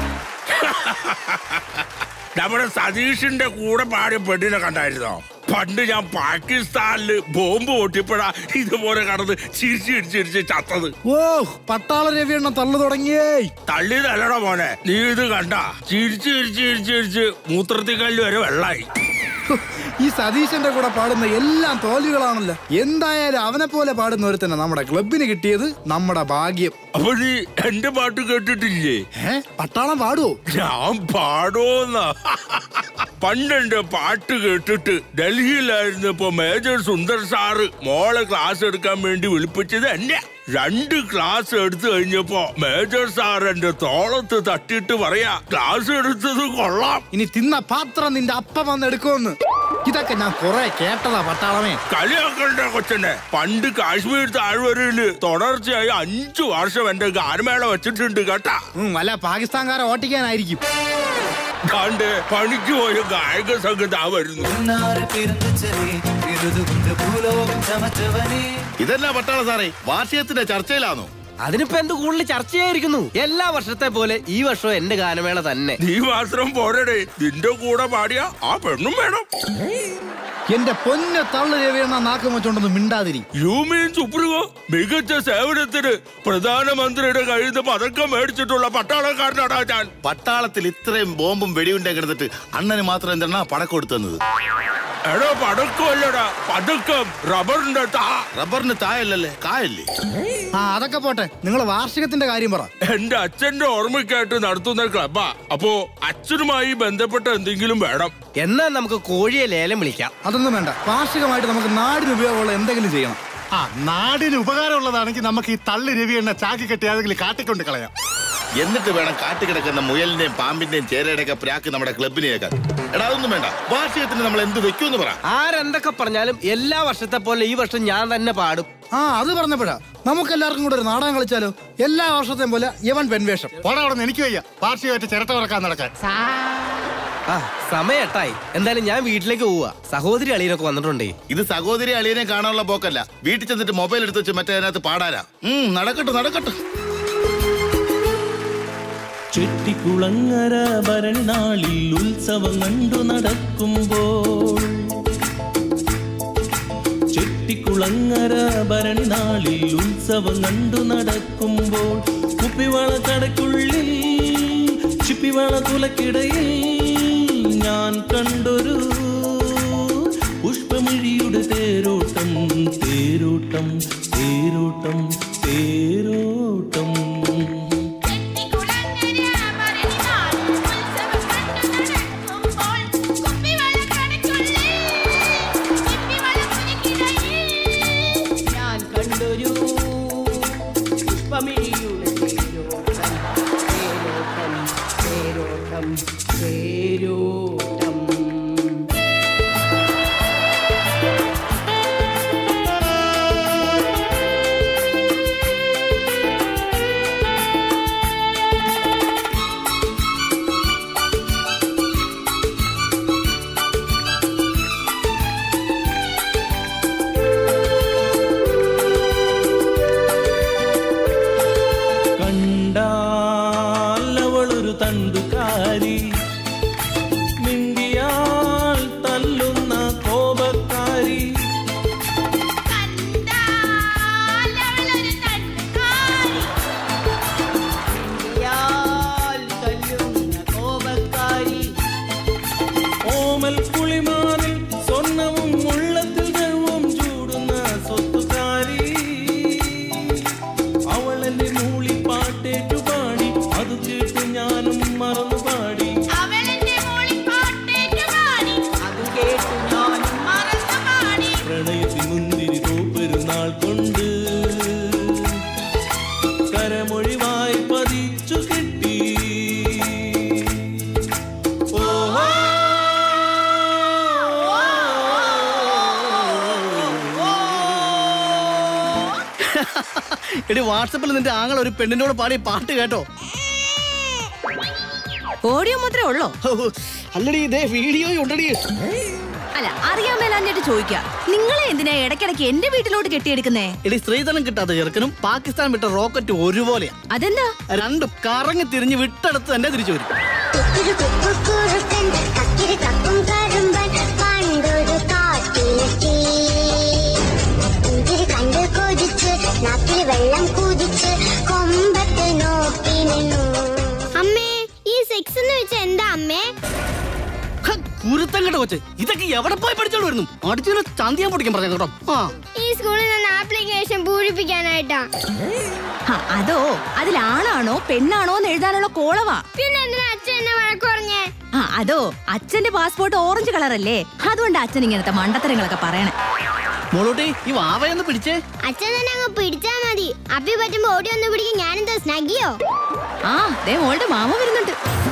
Speaker 14: നമ്മുടെ സതീഷിന്റെ കൂടെ പാടിയ പെണ്ണിനെ കണ്ടായിരുന്നോ പണ്ട് ഞാൻ പാകിസ്ഥാനില് ബോംബ് പൊട്ടിയപ്പോഴാ ഇതുപോലെ കടന്ന് ചിരിച്ച് ചിരിച്ച് ചിരിച്ച് ചത്തത്
Speaker 8: ഓ പട്ടാള രവിയെണ്ണ തള്ളു തുടങ്ങിയേ
Speaker 14: തള്ളിയതല്ലടാ മോനെ നീ ഇത് കണ്ട ചിരിച്ച് ചിരിച്ച് ചിരിച്ച് ചിരിച്ച് മൂത്രത്തിൽ കല്ല് വരെ വെള്ളായി
Speaker 8: ഈ സതീശന്റെ കൂടെ പാടുന്ന എല്ലാം തോൽവികളാണല്ലോ എന്തായാലും അവനെ പോലെ പാടുന്ന ഒരുത്തന്നെ നമ്മുടെ ക്ലബിന് കിട്ടിയത് നമ്മുടെ ഭാഗ്യം
Speaker 14: അപ്പൊ നീ എന്റെ പാട്ട് കേട്ടിട്ടില്ലേ
Speaker 8: ഏ പട്ടാളം പാടുവോ
Speaker 14: ഞാൻ പാടോന്ന പണ്ടെന്റെ പാട്ട് കേട്ടിട്ട് ഡൽഹിയിലായിരുന്നപ്പോ മേജർ സുന്ദർ സാറ് മോളെ ക്ലാസ് എടുക്കാൻ വേണ്ടി വിളിപ്പിച്ചത് എന്നെ രണ്ട് ക്ലാസ് എടുത്തു കഴിഞ്ഞപ്പോ മേജർ സാർ എന്റെ തോളത്ത് തട്ടിയിട്ട് പറയാ ക്ലാസ് എടുത്തത് കൊള്ളാം
Speaker 8: ഇനി തിന്ന പാത്രം നിന്റെ അപ്പം വന്ന് എടുക്കുമെന്ന് ഇതൊക്കെ ഞാൻ കുറെ കേട്ടതാ പട്ടാളമേ
Speaker 14: കളിയാക്കണ്ട കൊച്ചനെ പണ്ട് കാശ്മീർ താഴ്വരയില് തുടർച്ചയായി അഞ്ചു വർഷം എന്റെ ഗാനമേള വെച്ചിട്ടുണ്ട് കേട്ടാ
Speaker 8: ഉം, വല്ല പാകിസ്ഥാൻകാരെ ഓട്ടിക്കാനായിരിക്കും
Speaker 14: കണ്ട് പണിക്ക് പോയ ഗായക സംഘം ആ വരുന്നു
Speaker 13: ഇതെന്നാ പട്ടാള സാറേ വാർഷികത്തിന്റെ ചർച്ചയിലാണോ
Speaker 11: അതിനിപ്പോ എന്ത് കൂടുതൽ ചർച്ചയായിരിക്കുന്നു എല്ലാ വർഷത്തെ പോലെ ഈ വർഷവും എന്റെ ഗാനമേള തന്നെ
Speaker 14: നീ മാത്രം പോരടേ നിന്റെ കൂടെ പാടിയ ആ പെണ്ണും വേണം
Speaker 8: എന്റെ പൊന്ന തള്ളു രവിയെണ്ണ നാക്കം വെച്ചോണ്ടൊന്ന് മിണ്ടാതിരി
Speaker 14: യു മീൻ സുപ്രീമോ മികച്ച സേവനത്തിന് പ്രധാനമന്ത്രിയുടെ കയ്യിൽ നിന്ന് പതക്കം മേടിച്ചിട്ടുള്ള പട്ടാളക്കാരനാടാ ഞാൻ
Speaker 13: പട്ടാളത്തിൽ ഇത്രയും ബോംബും വെടിയുണ്ട കിടന്നിട്ട് അണ്ണന് മാത്രം എന്താണ് പടക്കം കൊടുത്തത്
Speaker 14: എടോ പടക്കമല്ലടാ പതക്കം റബ്ബറിന്റെ താ
Speaker 13: റബ്ബറിന് തായല്ലല്ലേ കായല്ലേ
Speaker 8: ആ അതൊക്കെ പോട്ടെ നിങ്ങൾ വാർഷികത്തിന്റെ കാര്യം പറ
Speaker 14: എന്റെ അച്ഛന്റെ ഓർമ്മയ്ക്കായിട്ട് നടത്തുന്ന ക്ലബാ അപ്പോ അച്ഛനുമായി ബന്ധപ്പെട്ട എന്തെങ്കിലും വേണം
Speaker 11: എന്നാ നമുക്ക് കോഴിയെ ലേലം വിളിക്കാം
Speaker 8: അതൊന്നും വേണ്ട വാർഷികമായിട്ട് നമുക്ക് നാടിന് ഉപയോഗമുള്ള എന്തെങ്കിലും ചെയ്യണം ആ നാടിന് ഉപകാരമുള്ളതാണെങ്കിൽ നമുക്ക് ഈ തള്ളി രവിയെണ്ണ ചാക്കി കെട്ടി ഏതെങ്കിലും കാട്ടിക്കൊണ്ട് കളയാം
Speaker 13: എന്നിട്ട് വേണം കാട്ടുകിടക്കുന്ന മുയലിന്റെയും പാമ്പിന്റെയും ചേരയുടെയൊക്കെ പ്രാക്ക് നമ്മുടെ ക്ലബിനേക്കാൻ എടാ അതൊന്നും വേണ്ട വാർഷികത്തിന് നമ്മൾ എന്ത് വെക്കൂന്ന് പറ
Speaker 11: ആരെന്തൊക്കെ പറഞ്ഞാലും എല്ലാ വർഷത്തെ പോലെ ഈ വർഷം ഞാൻ തന്നെ പാടും
Speaker 8: ആ അത് പറഞ്ഞപ്പോഴാ നമുക്ക് എല്ലാവർക്കും കൂടെ ഒരു നാടകം കളിച്ചാലോ എല്ലാ വർഷത്തെയും പോലെ യവൻ പെൺവേഷം പോടാ അവിടെ എനിക്ക് വയ്യ വാർഷികമായിട്ട് ചിരട്ട പറക്കാൻ നടക്കാൻ
Speaker 11: ആ സമയട്ടായി എന്തായാലും ഞാൻ വീട്ടിലേക്ക് പോവാ സഹോദരി അളിയനൊക്കെ വന്നിട്ടുണ്ടേ
Speaker 13: ഇത് സഹോദരി അളിയനെ കാണാനുള്ള പോക്കല്ല വീട്ടിൽ ചെന്നിട്ട് മൊബൈൽ എടുത്ത് വെച്ച് മറ്റേ അതിനകത്ത് പാടാനാ ഉം നടക്കട്ടെ നടക്കട്ടെ
Speaker 19: ചെട്ടിക്കുളങ്ങര ഭരണി നാളിൽ ഉത്സവം കണ്ടു നടക്കുമ്പോൾ ചെട്ടിക്കുളങ്ങര ഭരണി നാളിൽ ഉത്സവം കണ്ടു നടക്കുമ്പോൾ കുപ്പിവള കടക്കുള്ളിൽ ചിപ്പിവള തുലക്കിടയിൽ ഞാൻ കണ്ടൊരു പുഷ്പമിഴിയുടെ തേരോട്ടം തേരോട്ടം തേരോട്ടം തേരോട്ടം
Speaker 12: ഞാൻ കണ്ടൊരു പുഷ്പമിഴിയുടെ തേരോട്ടം തേരോട്ടം തേരോട്ടം തേരോട്ടം
Speaker 19: കണ്ടാൽ അവളൊരു തണ്ടുകാരി മിണ്ടിയാൽ തല്ലുന്ന കോപക്കാരി
Speaker 12: ഇയാൾ തല്ലുന്ന കോപക്കാരി
Speaker 19: ഓമൽ പുളിമാനിൽ സ്വർണവും ഉള്ളത്തിൽ ദൈവം ചൂടുന്ന സ്വത്തുകാരി അവളെന്റെ മൂളി പാട്ടേറ്റു പാടി അത് കേട്ട് ഞാനും മറന്നു പാടി
Speaker 12: അത് കേട്ടു ഞാനും മറന്നു പാടി
Speaker 19: പ്രണയത്തിൽ മുന്തിരി തോപ്പെരുന്നാൾ കൊണ്ട് കരമൊഴിവായി പതിച്ചു കിട്ടി ഓഹോ
Speaker 15: എടി വാട്സപ്പിൽ നിന്റെ ആങ്ങൾ ഒരു പെണ്ണിനോട് പാടിയ പാട്ട് കേട്ടോ
Speaker 18: ഓഡിയോ മാത്രമേ ഉള്ളോ
Speaker 15: അല്ലടി ഇതേ വീഡിയോ ഉണ്ടടി
Speaker 18: അല്ല അറിയാൻ മേലാഞ്ഞിട്ട് ചോദിക്കാം നിങ്ങളെ എന്തിനാ ഇടയ്ക്കിടയ്ക്ക് എന്റെ വീട്ടിലോട്ട് കെട്ടിയെടുക്കുന്നേ
Speaker 15: എടി സ്ത്രീധനം കിട്ടാത്ത ചെറുക്കനും പാകിസ്ഥാൻ വിട്ട റോക്കറ്റ് ഒരുപോലെയാ
Speaker 18: അതെന്താ
Speaker 15: രണ്ടും കറങ്ങി തിരിഞ്ഞ് വിട്ടടുത്ത് തന്നെ തിരിച്ചു വരും
Speaker 16: പണ്ടൊരു കാട്ടിലെത്തി ഇതിൽ കണ്ട് കൊതിച്ച് നാട്ടിൽ വെള്ളം കുതിച്ച് കൊമ്പത്ത് നോക്കി നിന്നു അമ്മേ ഈ സെക്സ് എന്ന് വെച്ചാ എന്താ അമ്മേ
Speaker 15: കുരുത്തം കേട്ടോ കൊച്ച് ഇതൊക്കെ എവിടെ പോയി പഠിച്ചോണ്ട് വരുന്നു അടിച്ചു ചന്തിയാൻ പൊടിക്കാൻ പറഞ്ഞു കേട്ടോ ആ
Speaker 16: ഈ സ്കൂളിൽ നിന്ന് ആപ്ലിക്കേഷൻ പൂരിപ്പിക്കാനായിട്ടാ
Speaker 18: ആ, അതോ അതിലാണാണോ പെണ്ണാണോ എന്ന് എഴുതാനുള്ള കോളവാ
Speaker 16: പിന്നെ എന്തിനാ അച്ഛൻ എന്നെ വഴക്ക് പറഞ്ഞേ
Speaker 18: ആ അതോ അച്ഛന്റെ പാസ്പോർട്ട് ഓറഞ്ച് കളറല്ലേ അതുകൊണ്ട് അച്ഛൻ ഇങ്ങനത്തെ മണ്ടത്തരങ്ങളൊക്കെ പറയണേ
Speaker 15: മോളൂട്ടി ഈ വാവയൊന്ന് പിടിച്ചേ
Speaker 16: അച്ഛൻ തന്നെ അങ്ങ് പിടിച്ചാ മതി അപ്പി പറ്റുമ്പോ ഓടി ഒന്ന് പിടിക്കും ഞാനെന്താ സ്നഗിയോ
Speaker 18: ആ ദേ മോളുടെ മാമ വരുന്നുണ്ട്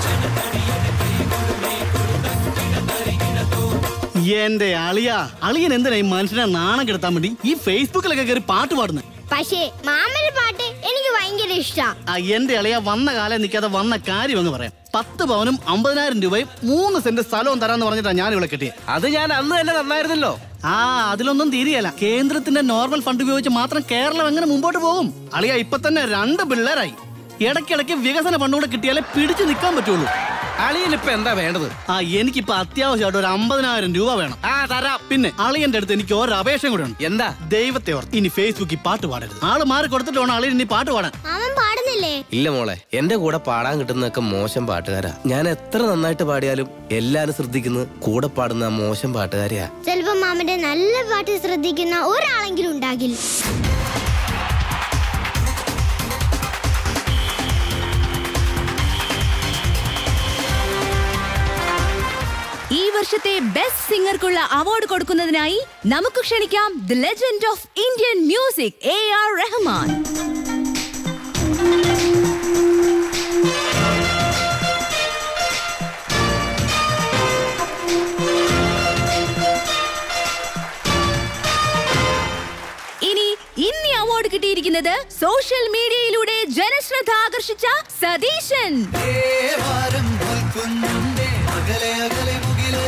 Speaker 15: എന്റെ അളിയ അളിയൻ എന്തിനാ ഈ മനുഷ്യനെ നാണം കെടുത്താൻ വേണ്ടി ഈ ഫേസ്ബുക്കിലൊക്കെ കയറി പാട്ട് പാടുന്നത്
Speaker 16: പക്ഷേ മാമന്റെ പാട്ട് എനിക്ക് ഭയങ്കര ഇഷ്ടാ
Speaker 15: ആ എന്റെ അളിയ വന്ന കാലം നിൽക്കാതെ വന്ന കാര്യം അങ്ങ് പറയാം പത്ത് പവനും അമ്പതിനായിരം രൂപയും മൂന്ന് സെന്റ് സ്ഥലവും തരാന്ന് പറഞ്ഞിട്ടാ ഞാൻ ഇവിടെ കെട്ടിയത്
Speaker 7: അത് ഞാൻ അന്ന് തന്നെ തന്നായിരുന്നല്ലോ
Speaker 15: ആ അതിലൊന്നും തീരെയല്ല കേന്ദ്രത്തിന്റെ നോർമൽ ഫണ്ട് ഉപയോഗിച്ച് മാത്രം കേരളം എങ്ങനെ മുമ്പോട്ട് പോകും അളിയ ഇപ്പൊ തന്നെ രണ്ട് പിള്ളേരായി ഇടയ്ക്കിടയ്ക്ക് വികസന ഫണ്ട് കൂടെ കിട്ടിയാലേ പിടിച്ചു നിൽക്കാൻ പറ്റുള്ളൂ
Speaker 7: അളിയൻ ഇപ്പൊ എന്താ വേണ്ടത്
Speaker 15: ആ എനിക്കിപ്പോ അത്യാവശ്യമായിട്ട് ഒരു അമ്പതിനായിരം രൂപ വേണം
Speaker 7: ആ തരാം
Speaker 15: പിന്നെ അളിയന്റെ അടുത്ത് എനിക്ക് ഒരു അപേക്ഷയും കൂടെ ഉണ്ട്
Speaker 7: എന്താ
Speaker 15: ദൈവത്തെ ഓർത്ത് ഇനി ഫേസ്ബുക്കിൽ പാട്ട് പാടരുത് ആള് മാറി കൊടുത്തിട്ട് വേണം അളിയൻ ഇനി പാട്ട് പാടാൻ
Speaker 16: മാമൻ പാടുന്നില്ലേ
Speaker 7: ഇല്ല മോളെ എന്റെ കൂടെ പാടാൻ കിട്ടുന്നതൊക്കെ മോശം പാട്ടുകാരാ ഞാൻ എത്ര നന്നായിട്ട് പാടിയാലും എല്ലാരും ശ്രദ്ധിക്കുന്നത് കൂടെ പാടുന്ന ആ മോശം പാട്ടുകാരെയാ
Speaker 16: ചിലപ്പോ മാമന്റെ നല്ല പാട്ട് ശ്രദ്ധിക്കുന്ന ഒരാളെങ്കിലും ഉണ്ടാകില്ല
Speaker 18: ഈ വർഷത്തെ ബെസ്റ്റ് സിംഗർക്കുള്ള അവാർഡ് കൊടുക്കുന്നതിനായി നമുക്ക് ക്ഷണിക്കാം the legend of Indian music A R Rahman ഇനി ഇന്നി അവാർഡ് കിട്ടിയിരിക്കുന്നത് സോഷ്യൽ മീഡിയയിലൂടെ ജനശ്രദ്ധ ആകർഷിച്ച സതീശൻ
Speaker 20: ദേവാരം തോൽക്കുന്നുണ്ടേ അകലെ അകലെ മുകില്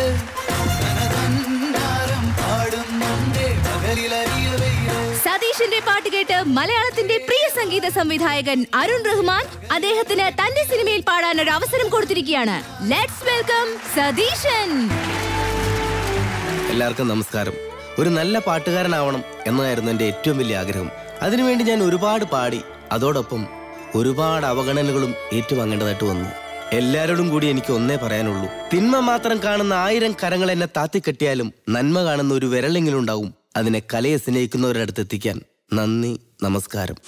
Speaker 20: ധനധന്താരം പാടുന്നുണ്ടേ പകലിലറിയ വെയില്
Speaker 18: സതീഷിന്റെ പാട്ട് കേട്ട് എത്തിയിരിക്കുകയാണ് മലയാളത്തിന്റെ പ്രിയ സംഗീത സംവിധായകൻ അരുൺ റഹ്മാൻ അദ്ദേഹത്തിന് തന്റെ സിനിമയിൽ പാടാൻ ഒരു അവസരം കൊടുത്തിരിക്കുകയാണ് ലെറ്റ്സ് വെൽക്കം സതീശൻ
Speaker 21: എല്ലാവർക്കും നമസ്കാരം ഒരു നല്ല പാട്ടുകാരനാവണം എന്നതായിരുന്നു എൻ്റെ ഏറ്റവും വലിയ ആഗ്രഹം അതിനുവേണ്ടി ഞാൻ ഒരുപാട് പാടി അതോടൊപ്പം ഒരുപാട് അവഗണനകളും ഏറ്റുവാങ്ങേണ്ടതായിട്ട് വന്നു എല്ലാവരോടും കൂടി എനിക്ക് ഒന്നേ പറയാനുള്ളൂ തിന്മ മാത്രം കാണുന്ന ആയിരം കരങ്ങൾ എന്നെ താത്തിക്കെട്ടിയാലും നന്മ കാണുന്ന ഒരു വിരലെങ്കിലും ഉണ്ടാവും അതിനെ കലയെ സ്നേഹിക്കുന്നവരുടെ അടുത്ത് എത്തിക്കാൻ നന്ദി നമസ്കാരം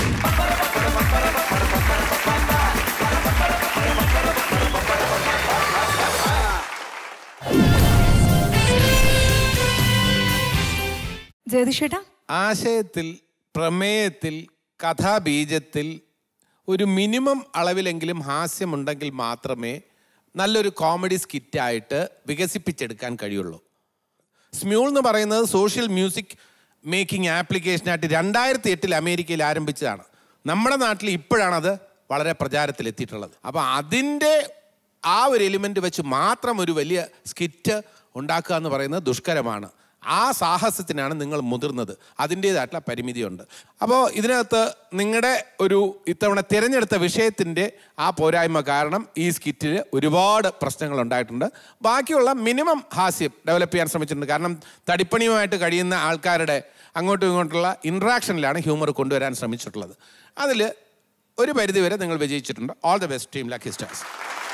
Speaker 2: ജയതിഷേട്ടാ
Speaker 5: ആശയത്തിൽ പ്രമേയത്തിൽ കഥാബീജത്തിൽ ഒരു മിനിമം അളവിലെങ്കിലും ഹാസ്യമുണ്ടെങ്കിൽ മാത്രമേ നല്ലൊരു കോമഡി സ്കിറ്റായിട്ട് വികസിപ്പിച്ചെടുക്കാൻ കഴിയുള്ളൂ സ്മ്യൂൾ എന്ന് പറയുന്നത് സോഷ്യൽ മ്യൂസിക് മേക്കിംഗ് ആപ്ലിക്കേഷനായിട്ട് രണ്ടായിരത്തി എട്ടിൽ അമേരിക്കയിൽ ആരംഭിച്ചതാണ് നമ്മുടെ നാട്ടിൽ ഇപ്പോഴാണ് അത് വളരെ പ്രചാരത്തിലെത്തിയിട്ടുള്ളത് അപ്പോൾ അതിൻ്റെ ആ ഒരു എലിമെൻ്റ് വെച്ച് മാത്രം ഒരു വലിയ സ്കിറ്റ് ഉണ്ടാക്കുക എന്ന് പറയുന്നത് ദുഷ്കരമാണ് ആ സാഹസത്തിനാണ് നിങ്ങൾ മുതിർന്നത് അതിൻ്റേതായിട്ടുള്ള പരിമിതിയുണ്ട് അപ്പോൾ ഇതിനകത്ത് നിങ്ങളുടെ ഒരു ഇത്തവണ തിരഞ്ഞെടുത്ത വിഷയത്തിൻ്റെ ആ പോരായ്മ കാരണം ഈ സ്കിറ്റിൽ ഒരുപാട് പ്രശ്നങ്ങൾ ഉണ്ടായിട്ടുണ്ട് ബാക്കിയുള്ള മിനിമം ഹാസ്യം ഡെവലപ്പ് ചെയ്യാൻ ശ്രമിച്ചിട്ടുണ്ട് കാരണം തടിപ്പണിയുമായിട്ട് കഴിയുന്ന ആൾക്കാരുടെ അങ്ങോട്ടും ഇങ്ങോട്ടുള്ള ഇൻട്രാക്ഷനിലാണ് ഹ്യൂമർ കൊണ്ടുവരാൻ ശ്രമിച്ചിട്ടുള്ളത് അതിൽ ഒരു പരിധിവരെ നിങ്ങൾ വിജയിച്ചിട്ടുണ്ട് all the best team lucky stars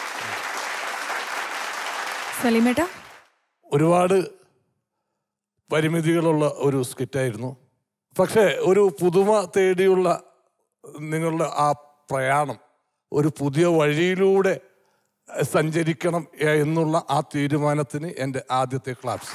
Speaker 2: സലീമേട്ടാ
Speaker 9: ഒരുപാട് പരിമിതികളുള്ള ഒരു സ്കിറ്റായിരുന്നു പക്ഷേ ഒരു പുതുമ തേടിയുള്ള നിങ്ങളുടെ ആ പ്രയാണം ഒരു പുതിയ വഴിയിലൂടെ സഞ്ചരിക്കണം എന്നുള്ള ആ തീരുമാനത്തിന് എൻ്റെ ആദ്യത്തെ ക്ലാപ്സ്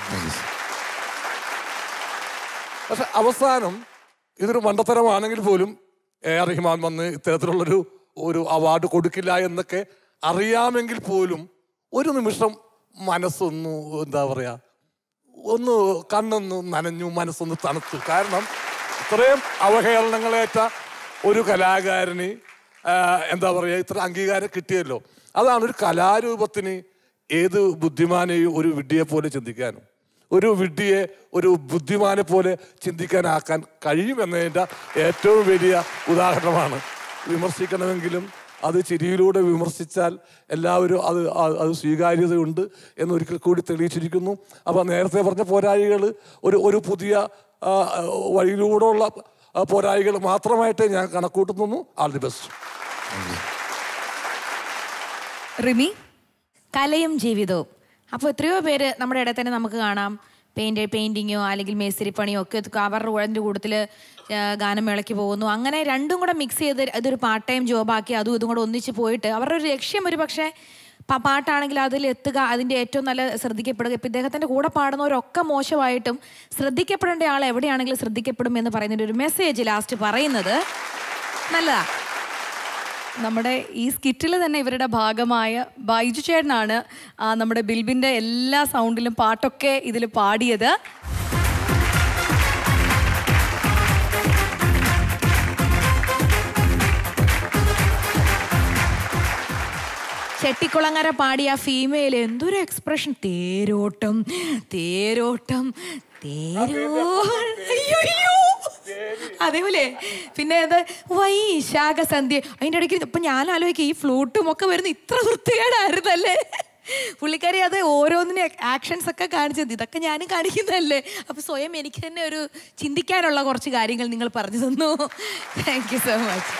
Speaker 9: പക്ഷെ അവസാനം ഇതൊരു മണ്ടത്തരമാണെങ്കിൽ പോലും എ ആർ റഹ്മാൻ വന്ന് ഇത്തരത്തിലുള്ളൊരു ഒരു അവാർഡ് കൊടുക്കില്ല എന്നൊക്കെ അറിയാമെങ്കിൽ പോലും ഒരു നിമിഷം മനസ്സൊന്നു എന്താ പറയാ ഒന്ന് കണ്ണൊന്ന് നനഞ്ഞു മനസ്സൊന്ന് തണുത്തു കാരണം ഇത്രയും അവഹേളനങ്ങളേറ്റ ഒരു കലാകാരന് ആ, എന്താ പറയുക ഇത്ര അംഗീകാരം കിട്ടിയല്ലോ അതാണ് ഒരു കലാരൂപത്തിന് ഏത് ബുദ്ധിമാനെയും ഒരു വിഡ്ഢിയെ പോലെ ചിന്തിക്കാനും ഒരു വിഡ്ഢിയെ ഒരു ബുദ്ധിമാനെ പോലെ ചിന്തിക്കാനാക്കാൻ കഴിയുമെന്നതിൻ്റെ ഏറ്റവും വലിയ ഉദാഹരണമാണ് വിമർശിക്കണമെങ്കിലും അത് ചിരിയിലൂടെ വിമർശിച്ചാൽ എല്ലാവരും അത് അത് അത് സ്വീകാര്യതയുണ്ട് എന്നൊരിക്കൽ കൂടി തെളിയിച്ചിരിക്കുന്നു അപ്പോൾ നേരത്തെ പറഞ്ഞ പോരായികൾ ഒരു ഒരു പുതിയ ആ, വഴിയിലൂടെയുള്ള പോരായികൾ മാത്രമായിട്ട് ഞാൻ കണക്കൂട്ടുന്നു ആൾ ദി ബെസ്റ്റ്
Speaker 2: റിമി
Speaker 22: കലയും ജീവിതവും അപ്പോൾ എത്രയോ പേര് നമ്മുടെ ഇടയിൽ തന്നെ നമുക്ക് കാണാം പെയിന്റ് പെയിന്റിങ്ങോ അല്ലെങ്കിൽ മേസ്തിരിപ്പണിയോ ഒക്കെ ഇത് അവരുടെ അതിൻ്റെ കൂട്ടത്തിൽ ഗാനമേളയ്ക്ക് പോകുന്നു അങ്ങനെ രണ്ടും കൂടെ മിക്സ് ചെയ്ത് ഇതൊരു പാർട്ട് ടൈം ജോബാക്കി അതും ഇതും കൂടെ ഒന്നിച്ച് പോയിട്ട് അവരുടെ ഒരു ലക്ഷ്യം ഒരു പക്ഷേ പ- പാട്ടാണെങ്കിൽ അതിൽ എത്തുക അതിൻ്റെ ഏറ്റവും നല്ല ശ്രദ്ധിക്കപ്പെടുക ഇപ്പം ഇദ്ദേഹത്തിൻ്റെ കൂടെ പാടുന്നവരൊക്കെ മോശമായിട്ടും ശ്രദ്ധിക്കപ്പെടേണ്ട ആൾ എവിടെയാണെങ്കിലും ശ്രദ്ധിക്കപ്പെടും എന്ന് പറയുന്നതിൻ്റെ ഒരു മെസ്സേജ് ലാസ്റ്റ് പറയുന്നത് നല്ലതാ
Speaker 2: നമ്മുടെ ഈ സ്കിറ്റിൽ തന്നെ ഇവരുടെ ഭാഗമായ ബൈജു ചേട്ടനാണ് ആ, നമ്മുടെ ബിൽബിൻ്റെ എല്ലാ സൗണ്ടിലും പാട്ടൊക്കെ ഇതിൽ പാടിയത്
Speaker 22: ചെട്ടിക്കുളങ്ങര പാടിയ ഫീമെയിൽ എന്തൊരു എക്സ്പ്രഷൻ തേരോട്ടം തേരോട്ടം തേരോ അയ്യോ, അയ്യോ. അതേപോലെ പിന്നെ അത് വൈശാഖ സന്ധ്യ അതിൻ്റെ ഇടയ്ക്ക് ഇപ്പൊ ഞാൻ ആലോചിക്കും ഈ ഫ്ലൂട്ടും ഒക്കെ വരുന്ന ഇത്ര വൃത്തികേടായിരുന്നല്ലേ പുള്ളിക്കാരി അത് ഓരോന്നിനും ആക്ഷൻസ് ഒക്കെ കാണിച്ചത് ഇതൊക്കെ ഞാനും കാണിക്കുന്നതല്ലേ അപ്പൊ സ്വയം എനിക്ക് തന്നെ ഒരു ചിന്തിക്കാനുള്ള കുറച്ച് കാര്യങ്ങൾ നിങ്ങൾ പറഞ്ഞു തന്നു thank you so much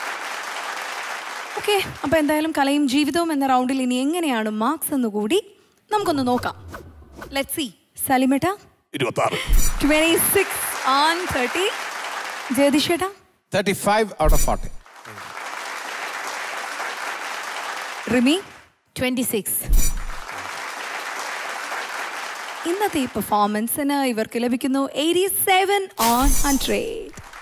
Speaker 2: okay അപ്പോൾ എന്തായാലും കലയും ജീവിതവും എന്ന റൗണ്ടിൽ ഇനി എങ്ങനെയാണ് മാർക്സ് എന്ന് കൂടി നമുക്കൊന്ന് നോക്കാം ലെറ്റ് സി സലിമേട്ട
Speaker 9: ഇരുപത്തി ആറ്
Speaker 2: ട്വന്റി സിക്സ് ഓൺ തേർട്ടി ജയതിഷേട്ടാ
Speaker 5: thirty five out of forty
Speaker 2: Rimi
Speaker 22: twenty six
Speaker 2: ഇന്നത്തെ ഈ പെർഫോമൻസിന് ഇവർക്ക് ലഭിക്കുന്നു എയ്റ്റി സെവൻ ഓൺ ഹൺഡ്രഡ്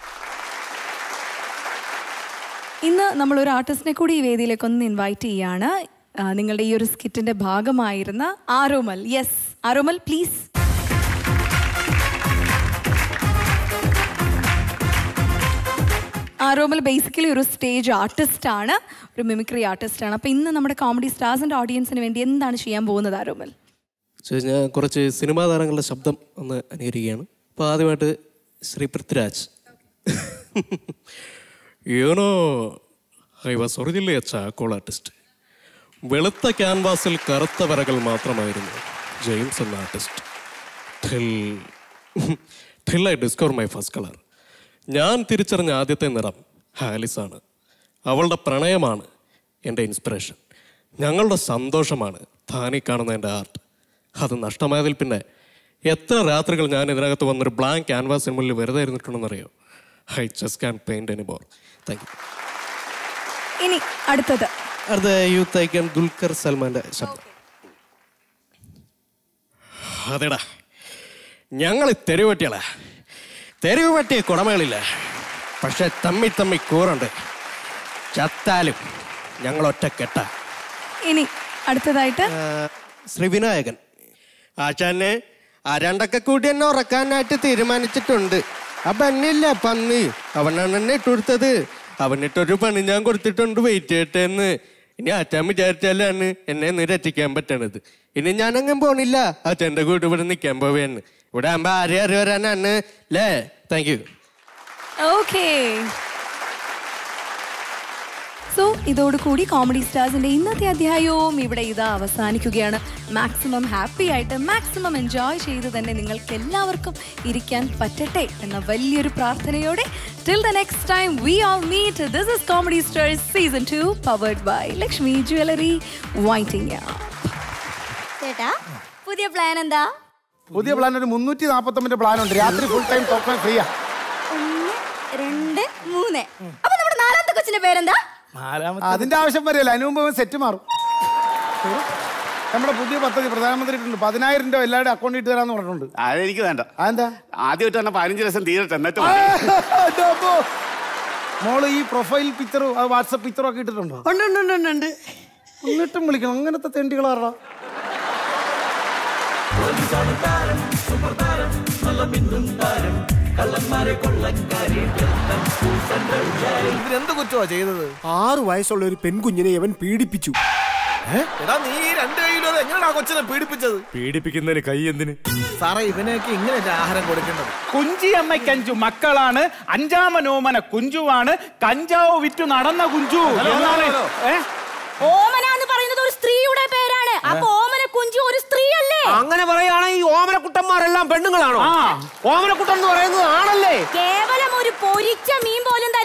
Speaker 2: ഇന്ന് നമ്മളൊരു ആർട്ടിസ്റ്റിനെ കൂടി ഈ വേദിയിലേക്ക് ഒന്ന് ഇൻവൈറ്റ് ചെയ്യാണ് ആ, നിങ്ങളുടെ ഈ ഒരു സ്കിറ്റിന്റെ ഭാഗമായിരുന്ന Aromal yes Aromal please Aromal basically ഒരു സ്റ്റേജ് ആർട്ടിസ്റ്റ് ആണ് ഒരു മിമിക്രി ആർട്ടിസ്റ്റ് ആണ് അപ്പോൾ ഇന്ന് നമ്മുടെ കോമഡി സ്റ്റാർസിന്റെ ഓഡിയൻസിന് വേണ്ടി എന്താണ് ചെയ്യാൻ പോകുന്നത് ആരോമൽ
Speaker 23: സോ ഞാൻ കുറച്ച് സിനിമാ താരങ്ങളുടെ ശബ്ദം ഒന്ന് അനുകരിക്കുകയാണ് അപ്പോൾ ആദ്യമായിട്ട് Shri Prithviraj
Speaker 3: You know, I was originally a charcoal artist. വെളുത്ത ക്യാൻവാസിൽ കറുത്ത വരകൾ മാത്രമായിരുന്നു ജെയിംസ് എന്ന artist till till I discover my first colour ഞാൻ തിരിച്ചറിഞ്ഞ ആദ്യത്തെ നിറം ഹാലിസാണ് അവളുടെ പ്രണയമാണ് എൻ്റെ ഇൻസ്പിറേഷൻ ഞങ്ങളുടെ സന്തോഷമാണ് താനീ കാണുന്ന എൻ്റെ ആർട്ട് അത് നഷ്ടമായതിൽ പിന്നെ എത്ര രാത്രികൾ ഞാൻ ഇതിനകത്ത് വന്നൊരു ബ്ലാങ്ക് ക്യാൻവാസിന് മുന്നിൽ വെറുതെ ഇരുന്നിട്ടുണ്ടെന്നറിയോ I just can paint any more thank you
Speaker 2: ഇനി അടുത്തത്
Speaker 3: അടുത്ത യൂത്ത് ഐക്കൺ ദുൽഖർ സൽമാന്റെ ശബ്ദം അതെടാ ഞങ്ങൾ തെരുവട്ടികളാ തെരുവ് പറ്റിയ കുടമകളില്ല പക്ഷെ തമ്മി തമ്മി കൂറുണ്ട് ചത്താലും ഞങ്ങൾ ഒറ്റ കെട്ട
Speaker 2: ഇനി അടുത്തതായിട്ട്
Speaker 3: ശ്രീവിനായകൻ ആശാനെ ആ രണ്ടൊക്കെ കൂടി എന്നെ ഉറക്കാനായിട്ട് തീരുമാനിച്ചിട്ടുണ്ട് ആ പന്നില്ല പന്നി അവനാണ് എന്നെ ഇട്ടുകൊടുത്തത് അവനിട്ടൊരു പണി ഞാൻ കൊടുത്തിട്ടുണ്ട് വെയിറ്റ് ചെയ്യട്ടെ എന്ന് ഇനി ആറ്റാൻ വിചാരിച്ചാലാണ് എന്നെ നിരറ്റിക്കാൻ പറ്റണത് ഇനി ഞാനങ്ങും പോണില്ല അച്ഛൻ്റെ കൂടെ ഇവിടെ നിൽക്കാൻ പോവേന്ന് ഇവിടെ ആകുമ്പോൾ ആരെ അറിയാനാണ് അല്ലേ താങ്ക് യു
Speaker 2: ഓക്കേ സോ ഇതോടുകൂടി കോമഡി സ്റ്റാർസിന്റെ ഇന്നത്തെ അധ്യായവും ഇവിടെ ഇതാ അവസാനിക്കുകയാണ് മാക്സിമം ഹാപ്പി ആയിട്ട് മാക്സിമം എൻജോയ് ചെയ്ത് തന്നെ നിങ്ങൾക്ക് എല്ലാവർക്കും ഇരിക്കാൻ പറ്റട്ടെ എന്ന വലിയൊരു പ്രാർത്ഥനയോടെ till the next time we all meet this is comedy stars season two powered by Lakshmi jewellery വൈറ്റിംഗ്
Speaker 4: ചേട്ടാ പുതിയ പ്ലാൻ എന്താ
Speaker 8: പുതിയ പ്ലാൻ ഒരു മുന്നൂറ്റി നാപ്പത്തൊമ്പതിന്റെ പ്ലാൻ ഉണ്ട് രാത്രി ഫുൾ ടൈം ടോപ്പ് ഫ്രീയാ
Speaker 4: ഒന്ന് രണ്ട് മൂന്ന് അപ്പൊ നമ്മുടെ നാലാമത്തെ കൊച്ചിന്റെ പേരെന്താ
Speaker 8: അതിന്റെ ആവശ്യം വരില്ല അതിന് മുമ്പ് സെറ്റ് മാറും നമ്മുടെ പുതിയ പദ്ധതി പ്രധാനമന്ത്രി ഇട്ടുണ്ട് പതിനായിരം രൂപ എല്ലാവരുടെ അക്കൗണ്ടിൽ ഇട്ട് തരാന്ന് പറഞ്ഞിട്ടുണ്ട്
Speaker 10: അതെനിക്ക് വേണ്ട
Speaker 8: അതെന്താ
Speaker 10: ആദ്യമായിട്ട് തന്നെ പതിനഞ്ച് ലക്ഷം തീരട്ടെ എന്നിട്ട്
Speaker 8: ആ,
Speaker 10: മതി.
Speaker 8: അതാ പോ. മോള് ഈ പ്രൊഫൈൽ പിക്ചറും വാട്സപ്പ് പിക്ചറും ഒക്കെ ഇട്ടിട്ടുണ്ടോ
Speaker 11: ഉണ്ട്
Speaker 8: എന്നിട്ടും വിളിക്കണം അങ്ങനത്തെ തെണ്ടികളാറാ
Speaker 11: ഇവരെന്ത് കുറ്റമാ ചെയ്തത്
Speaker 23: ആറു വയസ്സുള്ള ഒരു പെൺകുഞ്ഞിനെ അവൻ പീഡിപ്പിച്ചു
Speaker 11: എടാ നീ ഈ രണ്ട് കൈയിലും എങ്ങനെയാ കൊച്ചിനെ പീഡിപ്പിച്ചത്
Speaker 23: പീഡിപ്പിക്കുന്നതിന് കൈ എന്തിന്
Speaker 11: സാറേ ഇവനെയൊക്കെ ഇങ്ങനെയല്ല ആഹാരം കൊടുക്കേണ്ടത്
Speaker 24: കുഞ്ചി അമ്മയ്ക്ക് അഞ്ചു മക്കളാണ് അഞ്ചാമനോമന കുഞ്ചുവാണ് കഞ്ചാവ് വിറ്റു നടന്ന കുഞ്ചു
Speaker 11: ഹലോ,
Speaker 24: എന്നാണ്
Speaker 11: ഹലോ,
Speaker 24: ഏ?
Speaker 4: ഓമന എന്ന് പറയുന്നത് ഒരു സ്ത്രീയുടെ പേരാണ് അപ്പൊ ഓമന കുഞ്ചു ഒരു സ്ത്രീ അല്ലേ
Speaker 23: അങ്ങനെ പറയുകയാണെങ്കിൽ ഈ ഓമനക്കുട്ടന്മാരെല്ലാം പെണ്ണുങ്ങളാണോ
Speaker 24: ആ ഓമനക്കുട്ടൻ എന്ന് പറയുന്നത് ആണല്ലേ
Speaker 4: കേവലം ഒരു പൊരിച്ച മീൻ പോലും തരാൻ